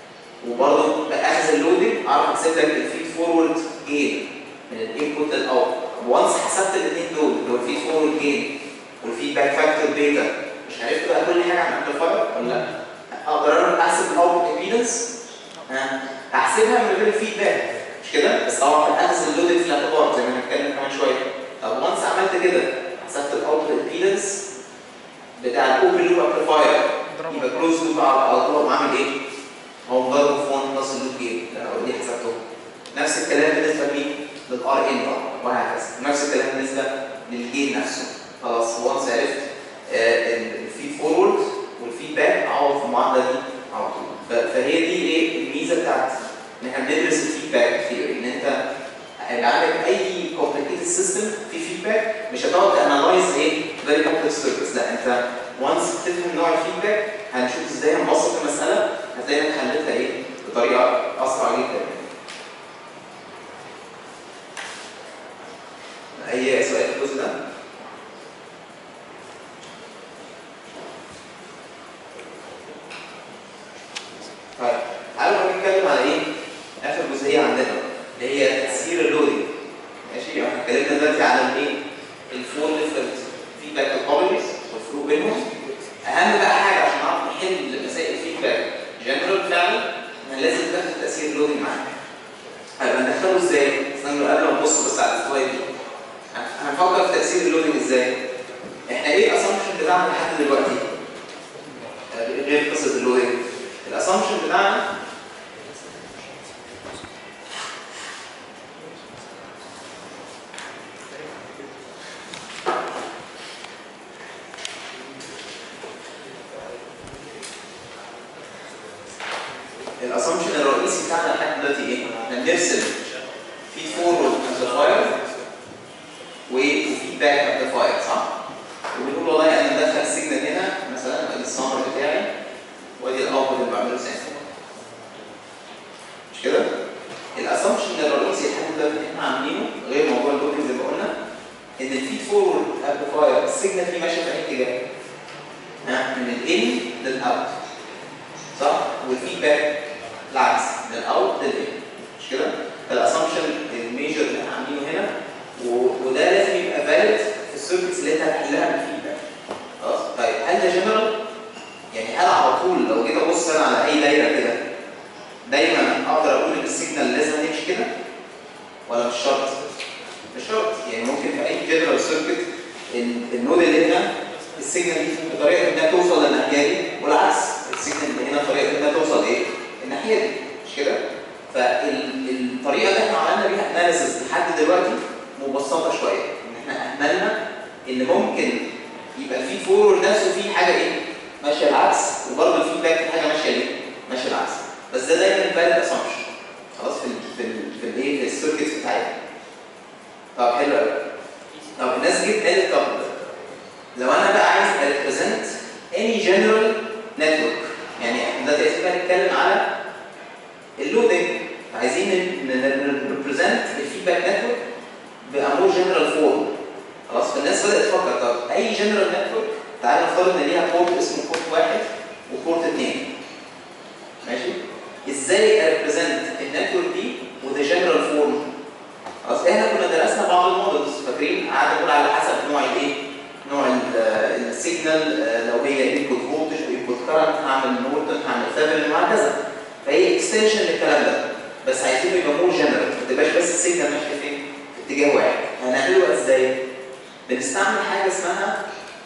وبرضه باخذ اللودنج اعرف احسب لك الفيد فورورد جين من الانبوت للاوت وانس حسبت الاثنين دول اللي هو الفيد فورورد جين والفيدباك فاكتور بيتا مش عرفت بقى كل حاجه عن الامبليفاير ولا لا؟ اقدر انا احسب الاوتبوت امبيدنس ها هحسبها من غير الفيدباك مش كده؟ بس طبعا اخذ اللودنج في الاعتبار زي ما هنتكلم كمان شويه طب وانس عملت كده حسبت الاوتبوت امبيدنس بتاع الاوبن لوب امبليفاير يبقى كلوز لوب على طول عامل ايه؟ هو مضرب في 1 بلس اللوب جين اللي انا اوريدي حسبته نفس الكلام بالنسبه لمين؟ للار ان طبعا وهكذا نفس الكلام بالنسبه للجين نفسه خلاص وانس عرفت آه، الفيد فورورد والفيدباك اعوض في المعادله دي على طول ف- فهي دي ايه الميزه بتاعت ان احنا بندرس الفيدباك ثيوري ان انت هيبقى عندك اي كومبليكيتد سيستم في فيدباك مش هتقعد تانلايز ايه فيري كومبلكس سيركتس لا انت وانس تفهم نوع الفيدباك هنشوف ازاي هنبسط المساله هتلاقي انك حلتها ايه بطريقه اسرع جدا اي سؤال في الجزء ده؟ طيب تعالوا بقى نتكلم على ايه؟ اخر جزئيه عندنا اللي هي تاثير اللودنج ماشي احنا اتكلمنا دلوقتي على الايه؟ الفور ديفرنت فيدباك توبولوجيز والفروق بينهم اهم بقى حاجه عشان نعرف نحل مسائل الفيدباك جنرال فعلا ان لازم تاخد تاثير اللودنج معاك هيبقى ندخله ازاي؟ استنوا قبل ما نبص بس على السلايد دي هنفكر في تاثير اللودنج ازاي؟ احنا ايه الاسامبشن بتاعنا لحد دلوقتي؟ غير قصه اللودنج الاسامبشن بتاعنا الاسامبشن الرئيسي بتاعنا لحد دلوقتي ايه؟ احنا بنرسم فيد فورورد امبليفاير وفيدباك امبليفاير صح؟ وبنقول والله انا مدخل سيجنال هنا مثلا ادي السامر بتاعي وادي الاوتبوت اللي بعمله سامبل مش كده؟ الاسامبشن الرئيسي لحد دلوقتي اللي احنا عاملينه غير موضوع اللودنج زي ما قلنا ان الفيد فورورد امبليفاير السيجنال فيه ماشيه في اي اتجاه؟ ها؟ من الان للاوت صح؟ والفيدباك العكس من الاوت للان مش كده؟ الاسامبشن الميجر اللي احنا عاملينه هنا و- وده لازم يبقى فاليد في السيركتس اللي انت هتحلها بالفيدباك خلاص؟ طيب هل ده جنرال؟ يعني هل على طول لو جيت ابص انا على اي دايره كده دايما اقدر اقول ان السيجنال لازم يمشي كده؟ ولا مش شرط؟ مش شرط يعني ممكن في اي جنرال سيركت النود اللي هنا السيجنال دي بطريقه انها توصل للناحيه دي والعكس السيجنال اللي هنا طريقه انها توصل ايه؟ الناحيه دي مش كده؟ فالطريقه اللي احنا عملنا بيها اناليسيس لحد دلوقتي مبسطه شويه ان احنا اهملنا ان ممكن يبقى في فورورد نفسه فيه حاجه ايه؟ ماشيه العكس وبرضه الفيدباك في حاجه ماشيه ايه؟ ماشيه العكس بس ده دايما فاليد اسامبشن خلاص في ال في ال في الايه في السيركتس بتاعتنا طب حلو قوي طب الناس جت قالت طب لو انا بقى عايز اريبريزنت اني جنرال نتورك يعني احنا دلوقتي عايزين بقى نتكلم على اللودنج عايزين نريبريزنت الفيدباك نتورك بامور جنرال فورم خلاص فالناس بدات تفكر طب اي جنرال نتورك تعالى نفترض ان ليها بورت اسمه بورت واحد وبورت اثنين ماشي ازاي اريبريزنت النتورك دي وذا جنرال فورم اصل احنا كنا درسنا بعض المودلز فاكرين قعدنا نقول على حسب نوع الايه نوع السيجنال لو هي انبوت فولتج وانبوت كرنت هعمل نورتون هعمل ثيفلين وهكذا فهي اكستنشن للكلام ده بس عايزينه يبقى مور جنرال ما تبقاش بس السيجنال ماشيه فين في اتجاه واحد هنعمله بقى ازاي بنستعمل حاجه اسمها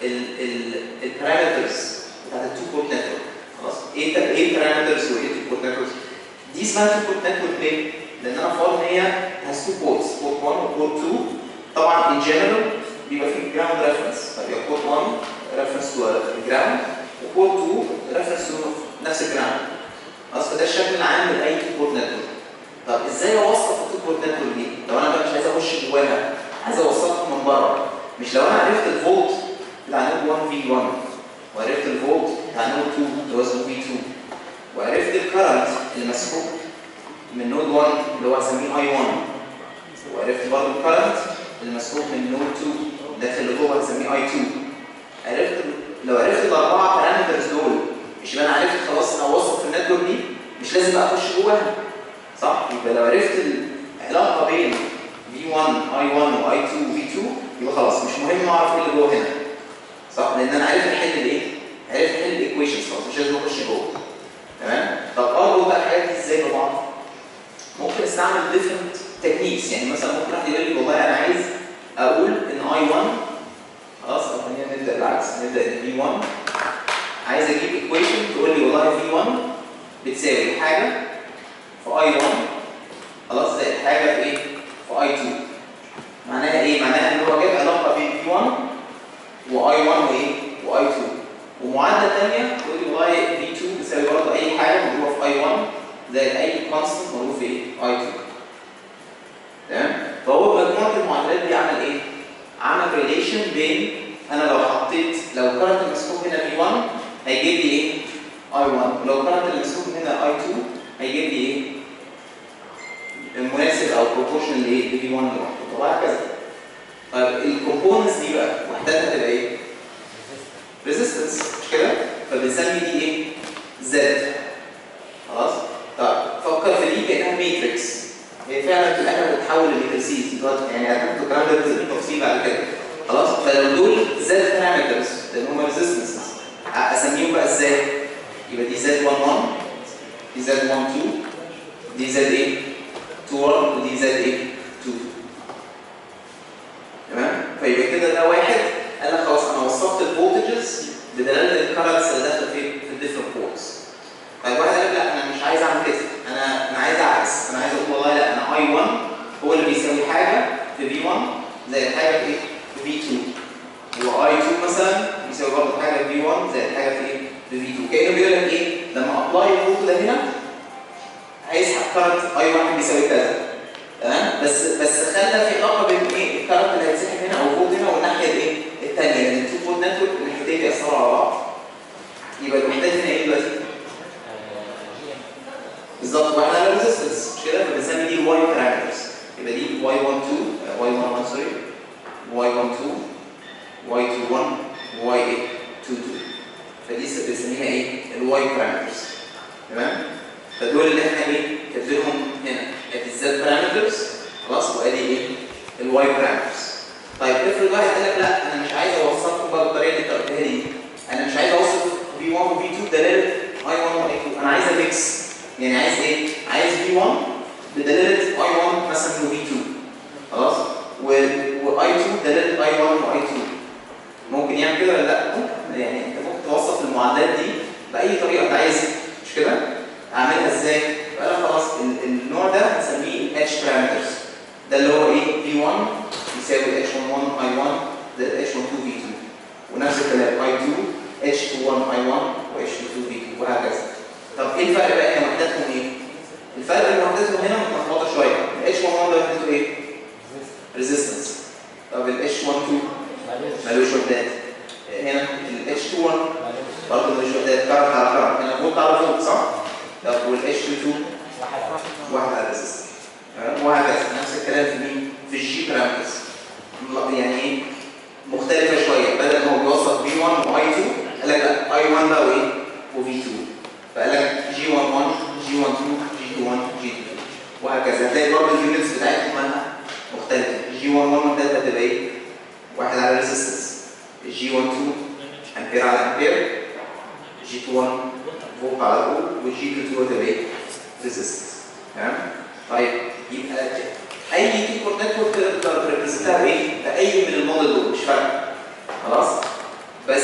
البارامترز بتاعت التو بورت نتورك خلاص ايه ايه البارامترز وايه التو بورت نتورك دي اسمها تو بورت نتورك ليه؟ لان انا فاضل ان هي has two ports port 1 وبورت 2 طبعا in general بيبقى في جراوند ريفرنس فبيبقى بورت 1 ريفرنس تو الجراوند وبورت 2 ريفرنس تو نفس الجراوند خلاص فده الشكل العام لاي تو بورت نتورك طب ازاي اوصف التو بورت نتورك دي؟ لو انا بقى مش عايز اخش جواها عايز اوصفها من بره مش لو انا عرفت الفولت بتاع نود 1 في 1 وعرفت الفولت بتاع نود 2 اللي هو اسمه في 2 وعرفت الكرنت اللي مسحوب من نود 1 اللي هو هسميه اي 1 وعرفت برضه الكرنت المسحوب من نود 2 داخل اللي جوه هسميه اي 2 عرفت لو عرفت الاربعه بارامترز دول مش يبقى انا عرفت خلاص انا اوصف في النتورك دي مش لازم بقى اخش جواها صح يبقى لو عرفت العلاقه بين V1 I1 و I2 V2 يبقى خلاص مش مهم اعرف ايه اللي جوه هنا صح لان انا عارف احل الايه عرفت احل الايكويشنز خلاص مش لازم اخش جوه تمام طب اربط بقى الحاجات دي ازاي ببعض ممكن استعمل different techniques يعني مثلا ممكن واحد يقول لي والله انا عايز اقول ان I1 خلاص او خلينا نبدا بالعكس نبدا ان V1 عايز اجيب equation تقول لي والله V1 بتساوي حاجه في I1 خلاص زائد حاجه في ايه؟ في I2 معناها ايه؟ معناها ان هو جاب علاقه بين V1 و I1 وايه؟ و I2 ومعادله ثانيه تقول لي والله V2 بتساوي برضه اي حاجه مضروبه في I1 زائد اي كونستنت مضروب في ايه؟ I2 تمام؟ فهو مجموعه المعادلات دي عمل ايه؟ عمل ريليشن بين انا لو حطيت لو كانت المسحوب هنا V1 هيجيب لي ايه؟ I1 ولو كانت المسحوب هنا I2 هيجيب لي ايه؟ المناسب او proportional لايه؟ ل V1 لوحده وهكذا. طيب الكومبوننتس دي بقى وحداتها تبقى ايه؟ ريزيستنس مش كده؟ فبنسمي دي ايه؟ زد خلاص؟ طيب فكر في دي كانها ماتريكس هي فعلا في الاخر بتتحول لماتريسيز يعني هتاخدوا الكلام ده بالتفصيل بعد كده خلاص؟ فلو دول زد بارامترز لان هم ريزيستنسز اسميهم بقى ازاي؟ يبقى دي زد 1 1 دي زد 1 2 دي زد ايه؟ 2 1 ودي زد ايه؟ 2 تمام؟ فيبقى كده ده واحد قال لك خلاص انا وصفت الفولتجز بدلاله الكرنتس اللي داخله في في الديفرنت بورتس. طيب واحد قال لك لا انا مش عايز اعمل كده انا انا عايز اعكس انا عايز اقول والله لا انا اي 1 هو اللي بيساوي حاجه في في 1 زائد حاجه في ايه؟ في في 2 واي 2 مثلا بيساوي برضه حاجه في في 1 زائد حاجه في ايه؟ في في 2 كانه بيقول لك ايه؟ لما ابلاي الفولت ده هنا هيسحب كارنت اي 1 بيساوي كذا تمام بس بس خلى في علاقه بين ايه الكارنت اللي هيتسحب هنا او الفولت هنا والناحيه الايه الثانيه لان التو فولت نتورك الوحدتين بيأثروا على بعض يبقى الوحدات هنا ايه دلوقتي؟ بالظبط واحنا على ريزيستنس مش كده فبنسمي دي واي بارامترز يبقى دي واي 1 2 واي 1 1 سوري واي 1 2 واي 2 1 واي 2 2 فدي بنسميها ايه؟ الواي بارامترز تمام؟ فدول اللي احنا ايه كاتبينهم هنا ادي الزد بارامترز خلاص وادي ايه الواي بارامترز طيب افرض واحد قال لك لا انا مش عايز اوصفهم بقى بالطريقه اللي انت قلتها لي انا مش عايز اوصف في 1 وفي 2 بدلاله اي 1 واي 2 انا عايز ميكس يعني عايز ايه عايز في 1 بدلاله اي 1 مثلا وفي 2 خلاص واي 2 بدلاله اي 1 واي 2 ممكن يعمل كده ولا لا ممكن المعادلات دي باي طريقه انت عايزها مش كده؟ اعملها ازاي؟ يبقى انا خلاص ال- النوع ده هنسميه اتش بارامترز ده اللي هو ايه؟ V1 يساوي H11 I1 زائد H12 V2 ونفس الكلام I2 H21 I1 و H22 V2 وهكذا طب ايه الفرق بقى هنا وحداتهم ايه؟ الفرق بين وحداتهم هنا متلخبطه شويه ال H11 ده وحدته ايه؟ ريزيستنس طب ال H12 معلش ملوش وحدات هنا ال H21 معلش برضه ملوش وحدات كارت على كارت هنا فولت على فولت صح؟ طب وال H22 واحد واحد على الريزيستنس تمام؟ وهكذا نفس الكلام في مين؟ في الجي بارامترز يعني ايه؟ مختلفة شوية بدل ما هو بيوصف V1 و I2 قال لك لا I1 بقى وايه؟ و V2 فقال لك G11 G12 G21 G22 وهكذا هتلاقي برضه اليونتس بتاعتهم مالها مختلفة G11 مختلفة هتبقى ايه؟ واحد على الريزيستنس G12 امبير على امبير G21 فولت على فولت والجي 22 هتبقى ايه؟ ريزيستنس تمام؟ طيب يبقى اي تي كورد نتورك تقدر تريبريزنتها بايه؟ باي من الموديل دول مش فارقه خلاص؟ بس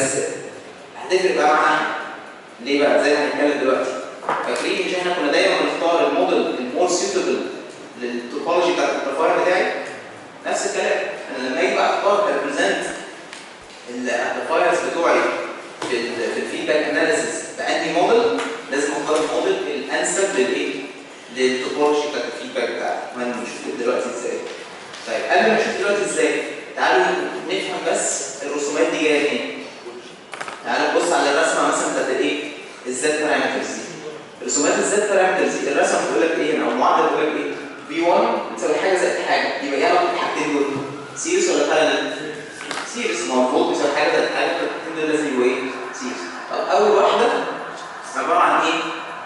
هتفرق بقى معانا ليه بقى؟ زي ما هنتكلم دلوقتي فاكرين مش احنا كنا دايما بنختار الموديل المور سيوتبل للتوبولوجي بتاعت البروفايل بتاعي نفس الكلام انا لما اجي بقى اختار ريبريزنت الامبليفايرز بتوعي في ال في الفيدباك اناليسيس باني موديل لازم اختار الموديل الانسب للايه؟ للتوبولوجي بتاعت الفيدباك بتاعي وهنشوف دلوقتي ازاي. طيب قبل ما نشوف دلوقتي ازاي تعالوا نفهم بس الرسومات دي جايه منين. تعالوا نبص على الرسمه مثلا بتاعت الايه؟ الزد بارامترز دي. رسومات الزد بارامترز دي الرسمه بتقول لك ايه هنا او المعادله بتقول لك ايه؟ V1 بتساوي حاجه زائد حاجه يبقى ايه علاقه الحاجتين دول؟ سيريس ولا بارالل؟ سيريس ما هو الفولت بيساوي حاجه زائد حاجه فالحاجتين دول لازم يبقوا ايه؟ سيريس. طب اول واحده عباره عن ايه؟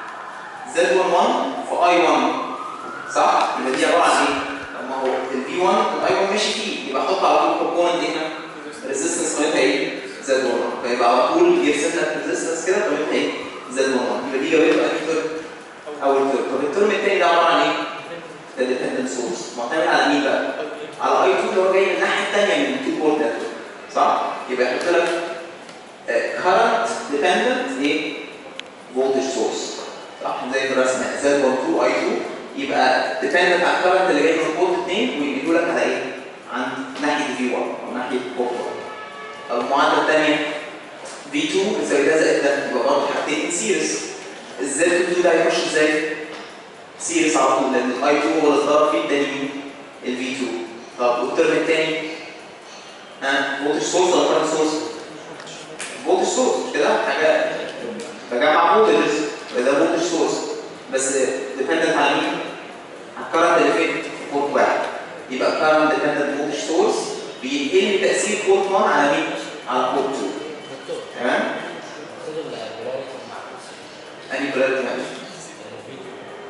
Z11 في I1 صح؟ يبقى دي عباره عن ايه؟ طب ما هو ال V1 ال I1 ماشي فيه يبقى احط على طول كومبوننت هنا ريزيستنس قيمتها ايه؟ Z11 فيبقى على طول يرسم لك ريزيستنس كده قيمتها ايه؟ Z11 يبقى دي جابت له انهي ترم؟ اول ترم طب الترم الثاني ده عباره عن ايه؟ ده ديبندنت سورس معتمد على مين بقى؟ على I2 اللي هو جاي من الناحيه الثانيه من التو بورت نتورك صح؟ يبقى يحط لك current dependent ايه؟ voltage source صح زي في الرسمه Z12 I2 يبقى dependent على الكرنت اللي جاي من بورت 2 ويجيبوا لك على ايه؟ عند ناحيه V1 او ناحيه بورت 1 طب المعادله الثانيه V2 بتساوي ده زائد ده يبقى برضه حاجتين سيريس الز 2 ده هيخش ازاي؟ سيريس على طول لان الاي 2 هو اللي اتضرب فيه التاني مين؟ الفي 2 طب والترم الثاني ها فولتج سورس ولا كرنت سورس؟ فولتج سورس مش كده؟ حاجه بجمع فولتجز وده فولتج سورس بس ديبندنت على مين؟ على الكرنت اللي فين؟ في بورت واحد يبقى كرنت ديبندنت فولتج سورس بينقل لي تاثير بورت 1 على مين؟ على بورت 2 دكتور تمام؟ المفروض البراريتي معكوس انهي بولاريتي معلش؟ الفيديو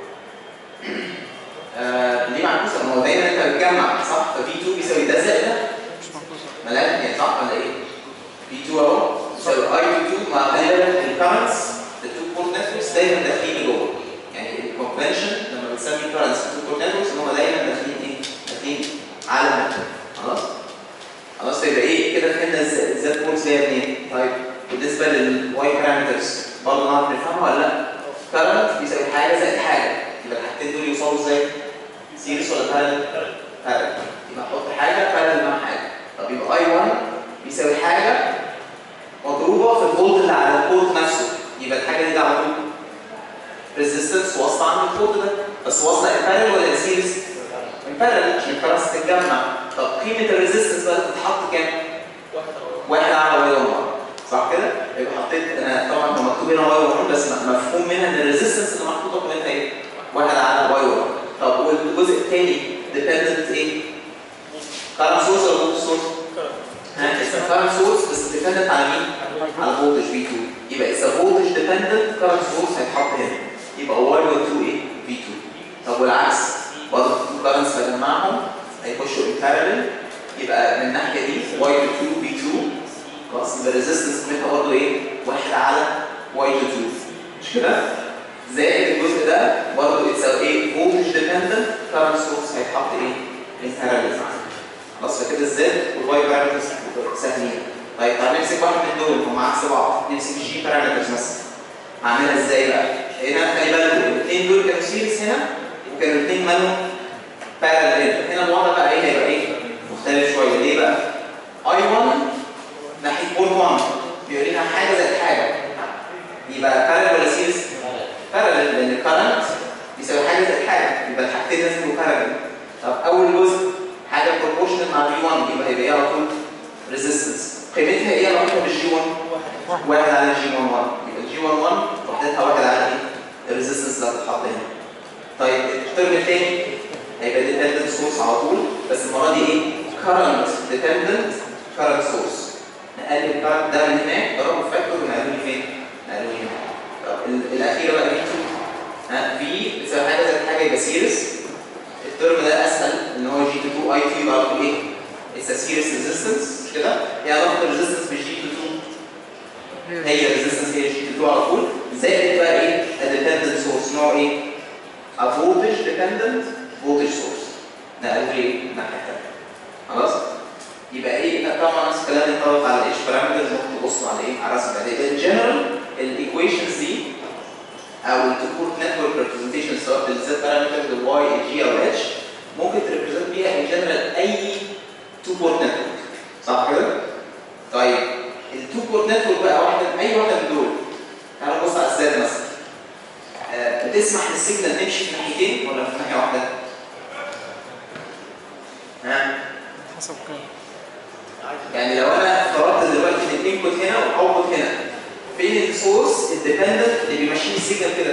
آه ليه معكوسه؟ ما هو دايما انت بتجمع صح؟ ففي 2 بيساوي ده زائد ده مش معكوسه ملاك يعني صح ولا ايه؟ في 2 اهو يساوي اي في 2 مع خلي بالك الكرنتس التو بورت نتوركس دايما داخلين جوه يعني الكونفنشن لما بتسمي كرنتس التو بورت نتوركس ان هم دايما داخلين ايه؟ داخلين على النتورك خلاص؟ خلاص يبقى ايه كده فهمنا الزد بورتس جايه منين؟ طيب بالنسبه للواي بارامترز برضه نعرف نفهمها ولا لا؟ كرنت بيساوي حاجه زائد حاجه يبقى الحاجتين دول يوصلوا ازاي؟ سيريس ولا بارل؟ بارل يبقى احط حاجه بارل مع حاجه طب يبقى اي 1 بيساوي حاجه مضروبه في الفولت اللي على البورت نفسه يبقى الحاجه دي على طول ريزيستنس واصله عند البورت ده بس واصله امبارل ولا سيريس؟ امبارل عشان الكرنس تتجمع طب قيمه الريزيستنس بقى تتحط كام؟ واحد على واي 1 صح كده؟ يبقى حطيت انا طبعا هو مكتوب هنا واي 1 بس مفهوم منها ان الريزيستنس اللي محطوطه قيمتها ايه؟ واحد على واي 1 طب والجزء الثاني ديبندنت ايه؟ كارنت سورس ولا فولت سورس؟ ها اسمه كارنت سورس بس ديبندنت على مين؟ على فولتج في 2 يبقى اذا فولتج ديبندنت كارنت سورس هيتحط هنا يبقى واي 1 2 ايه؟ في 2 طب والعكس برضه التو كارنتس بجمعهم هيخشوا ان بارallel يبقى من الناحيه دي واي 2 في 2 خلاص يبقى الريزستنس قيمتها برضه ايه؟ واحد على واي 2 مش كده؟ زائد الجزء ده برضه يتساوي ايه؟ فولتج ديبندنت كارنت سورس هيتحط ايه؟ ان بارallel خلاص فكده الزد والواي بارامترز سهلين طيب تعال نمسك واحد من دول هم عكس بعض نمسك الجي بارامترز مثلا هعملها ازاي بقى؟ هنا خلي بالكم الاثنين دول كانوا سيريس هنا وكانوا الاثنين مالهم باراليل هنا الوضع بقى ايه هيبقى ايه؟ مختلف شويه ليه بقى؟ اي 1 ناحيه بورت 1 بيورينا حاجه زي حاجه يبقى باراليل ولا سيريس؟ باراليل لان الكرنت بيساوي حاجه زي حاجه يبقى الحاجتين لازم يبقوا باراليل طب اول جزء حاجه بروبورشنال مع في 1 يبقى هيبقى ايه على طول؟ ريزيستنس قيمتها ايه علاقتها بالجي 1 واحد على الجي 1 1 يبقى الجي 1 1 وحدتها واحد على ايه الريزيستنس اللي هتتحط هنا طيب الترم الثاني هيبقى ديبندنت سورس على طول بس المره دي ايه كارنت ديبندنت كارنت سورس نقلل الكارنت ده من هناك ضربه فاكتور ونقلله فين نقلله هنا طب ال- الاخيره بقى في 2 ها في بتساوي حاجه زي حاجه يبقى سيريس الترم ده اسهل ان هو جي 2 اي كيو على طول ايه اتس سيريس ريزيستنس مش كده؟ هي علاقه الريزيستنس بالجي 2 هي الريزيستنس هي جي 2 على طول زائد بقى ايه؟ الديبندنت سورس نوع ايه؟ a voltage dependent voltage source نقلوا ليه؟ الناحيه الثانيه خلاص؟ يبقى ايه؟ لا طبعا نفس الكلام ينطبق على الايش بارامترز ممكن تبصوا على ايه؟ على رسم بعدين ان جنرال الايكويشنز دي او التكور نتورك ريبريزنتيشن سواء بالزد بارامتر بالواي الجي او اتش ممكن تريبريزنت بيها ان جنرال اي تو بورت نتورك صح كده؟ طيب التو بورت نتورك بقى واحده اي واحده من دول تعالوا نبص على الزد مثلا آه، بتسمح للسيجنال تمشي في ناحيتين ولا في ناحيه واحده؟ ها؟ حسب كام يعني لو انا فرضت دلوقتي ان الانبوت هنا والاوتبوت هنا فين السورس الديبندنت اللي بيمشي لي السيجنال كده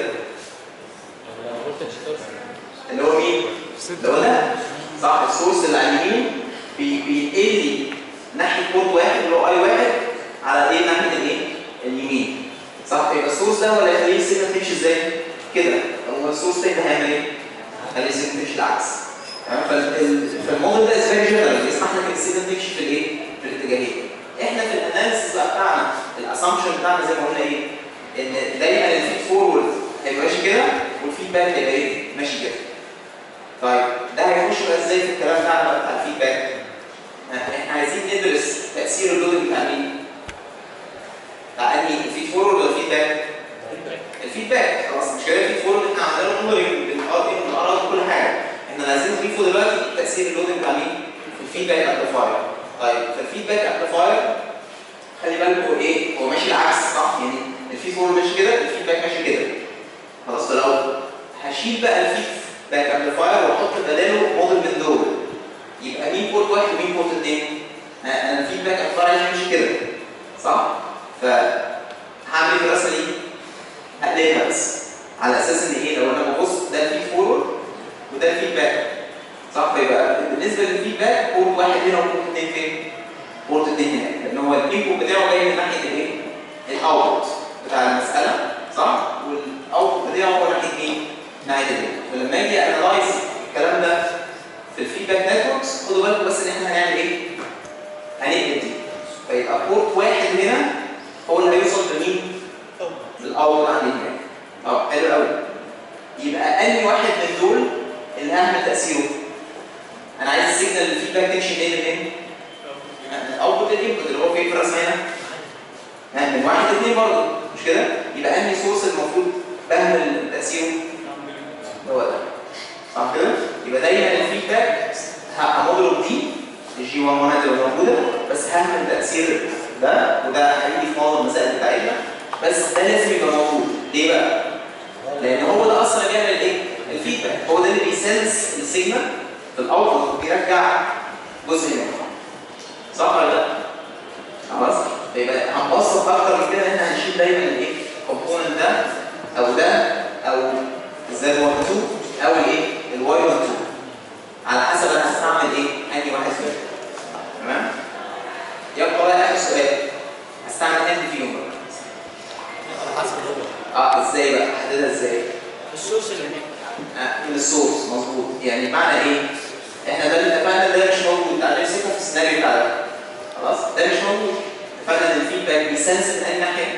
لو فولتج سورس اللي هو مين؟ اللي هو ده صح السورس اللي على اليمين بي- بينقل لي ناحيه بورت واحد اللي هو اي واحد على ايه ناحيه الايه؟ اليمين صح يبقى السورس ده ولا يخليه السيجنال تمشي ازاي؟ كده هو السورس ده هيعمل ايه؟ هيخلي السيجنال تمشي العكس تمام فال- فالموديل ده از فيري جنرال يسمح لك ان السيجنال تمشي في الايه؟ في الاتجاهين احنا في الاناليسيس بقى بتاعنا الاسامبشن بتاعنا زي ما قلنا ايه؟ ان دايما الفيد فورورد هيبقى ماشي كده والفيدباك هيبقى ايه؟ ماشي كده طيب ده هيخش بقى ازاي في الكلام بتاعنا بقى بتاع الفيدباك؟ احنا عايزين ندرس تاثير اللودنج بتاع مين؟ بتاع انهي الفيد فورورد ولا الفيدباك؟ الفيدباك خلاص مش كده الفيد فورورد احنا عندنا نظري بالار ان والار وكل حاجه احنا عايزين نضيفه دلوقتي تاثير اللودنج بتاع مين؟ في الفيدباك امبليفاير طيب في الفيدباك امبليفاير خلي بالكوا ايه هو ماشي العكس صح يعني الفيد فورورد ماشي كده الفيدباك ماشي كده خلاص فلو هشيل بقى الفيد باك امبليفاير واحط بداله موديل من دول يبقى مين بورت واحد ومين بورت اثنين؟ انا الفيدباك امبليفاير عايز يمشي كده صح؟ فهعمل ايه في الرسمه دي؟ هقلبها بس على اساس ان ايه لو انا ببص ده الفيد فورورد وده الفيدباك صح فيبقى بالنسبه للفيدباك بورت واحد هنا وبورت اثنين فين؟ بورت اثنين هنا لان هو الانبوت بتاعه جاي من ناحيه الايه؟ الاوتبوت بتاع المساله صح؟ والاوتبوت بتاعه هو ناحيه مين؟ ناحيه الانبوت فلما اجي انلايز الكلام ده في الفيدباك نتوركس خدوا بالكم بس ان احنا هنعمل ايه؟ هنقلب دي فيبقى بورت واحد هنا هو اللي هيوصل لمين؟ للاوتبوت عند هناك اه حلو قوي يبقى انهي واحد من دول اللي هعمل تاثيره؟ انا عايز السيجنال الفيدباك تمشي منين لفين؟ من الاوتبوت للانبوت اللي هو فين في الرسمه هنا؟ ها، من واحد لاثنين برضه مش كده؟ يبقى انهي سورس المفروض بهمل تاثيره؟ هو ده صح كده؟ يبقى دايما الفيدباك همضرب دي الجي 1 1 اللي موجوده بس هعمل تاثير ده وده هيجي في معظم المسائل بتاعتنا بس ده لازم يبقى موجود ليه بقى؟ لان هو ده اصلا اللي بيعمل الايه؟ الفيدباك هو ده اللي بيسنس السيجنال في الاوتبوت وبيرجع جزء منه صح ولا لا؟ خلاص؟ يبقى هنبسط اكتر من كده ان احنا هنشيل دايما الايه؟ الكومبوننت ده او ده او الزد 1 2 او الايه؟ الواي 1 2 على حسب انا هستعمل ايه؟ انهي واحد فيهم تمام؟ يبقى بقى اخر سؤال هستعمل انهي فيهم بقى؟ على حسب اللغه اه ازاي بقى؟ احددها ازاي؟ السورس اللي هناك آه، من السورس مظبوط يعني معنى ايه؟ احنا ده اللي اتفقنا ده مش موجود تعالى نمسكها في السيناريو بتاع ده خلاص ده مش موجود اتفقنا ان الفيدباك بيسنس من اي ناحيه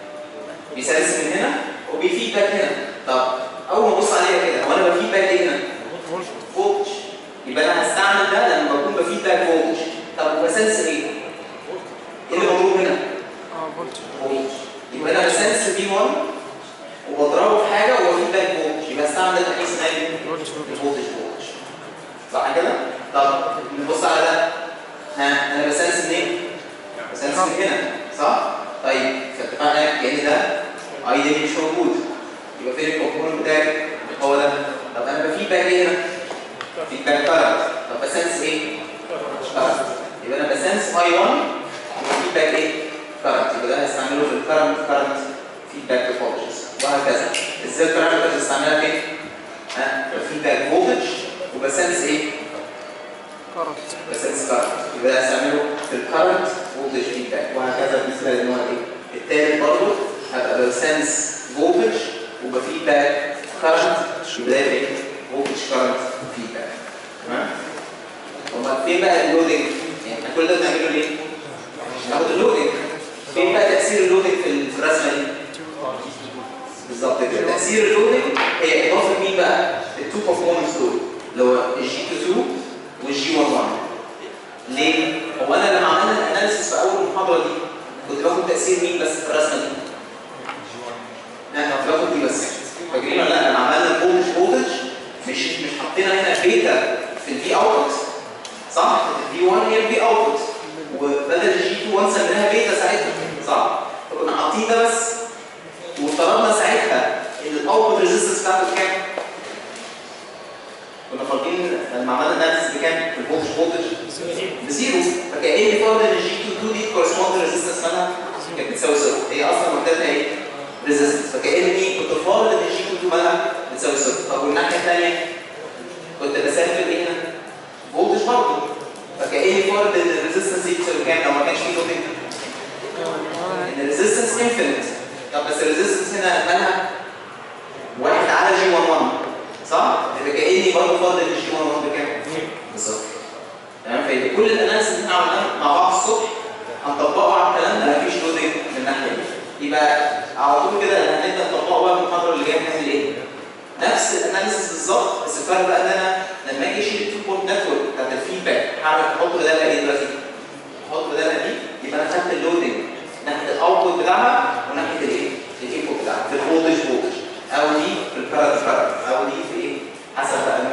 بيسنس من هنا وبيفيدباك هنا طب اول ما ابص عليها كده هو انا بفيدباك ايه هنا؟ فولتج يبقى انا هستعمل ده لما بكون بفيدباك فولتج طب وبسنس ايه؟ ايه اللي موجود بستعمل ده في اي سيناريو فولتج فولتج الفولتج فولتج صح كده؟ طب نبص على ده ها انا بسنس منين؟ بسنس من هنا صح؟ طيب فاتفقنا كأن ده اي دي مش موجود يبقى فين الكومبوننت بتاعي؟ هو ده طب انا بفيدباك ايه هنا؟ فيدباك كارنت طب بسنس ايه؟ كارنت يبقى انا بسنس اي 1 وفيدباك ايه؟ كارنت يبقى ده هستعمله في الكارنت كارنت فيدباك توبولوجيز وهكذا ازاي البارامترز استعملها فين؟ ها فيدباك فولتج وبسنس ايه؟ بسنس كارنت يبقى ده هستعمله في الكارنت فولتج فيدباك وهكذا بالنسبه للنوع ايه؟ التالت برضه هبقى بسنس فولتج وبفيدباك كارنت يبقى ده ايه؟ فولتج كارنت فيدباك تمام؟ امال فين بقى اللودنج؟ يعني احنا كل ده بنعمله ليه؟ ناخد اللودنج فين بقى تاثير اللودنج في في الرسمه دي؟ بالظبط كده تاثير اللودنج هي اضافه مين بقى؟ التو كومبوننتس دول اللي هو الجي 22 والجي 11 ليه؟ هو انا لما عملنا الاناليسيس في اول المحاضره دي كنت باخد تاثير مين بس في الرسمه دي؟ لا كنت باخد دي بس فاكرين ولا لا؟ لما عملنا الفولتج فولتج مش مش حطينا هنا بيتا في الفي اوتبوت صح؟ الفي 1 هي الفي اوتبوت وبدل الجي 2 1 سميناها بيتا ساعتها صح؟ فكنا حاطين ده بس وافترضنا ساعتها ان الاوتبوت ريزيستنس بتاعته كام؟ كنا فاضيين لما عملنا اناليسيس بكام؟ في الفولتج فولتج بزيرو فكأن فرض ان الجي 2 دي كورسبوند ريزيستنس مالها كانت بتساوي صفر هي اصلا وحدتها ايه؟ ريزيستنس فكأني كنت فارض ان الجي 2 مالها بتساوي صفر طب والناحيه الثانيه كنت بسافر ايه هنا؟ فولتج برضه فكأني فرض ان الريزيستنس دي بتساوي كام لو ما كانش فيه لودنج؟ ان الريزيستنس انفينيت طب بس الريزيستنس هنا مالها واحد على جي 11 صح؟ يبقى كأني برضه فرض ان الجي 11 بكام؟ بالظبط تمام فيبقى كل الاناليسيس اللي احنا عملناه مع بعض الصبح هنطبقه على الكلام ده مفيش لودنج من الناحيه دي يبقى على طول كده هنبدا نطبقه بقى في المحاضره اللي جايه نعمل ايه؟ نفس الاناليسيس بالظبط بس الفرق بقى ان انا لما اجي اشيل التو بورت نتورك بتاعت الفيدباك هعمل احط بدالها ايه دلوقتي؟ احط بدالها دي يبقى انا خدت اللودنج ناحيه الاوتبوت بتاعها وناحيه الايه؟ الانبوت بتاعها في الفولتج فولتج او دي في الكارنت كارنت او دي في ايه؟ حسب بقى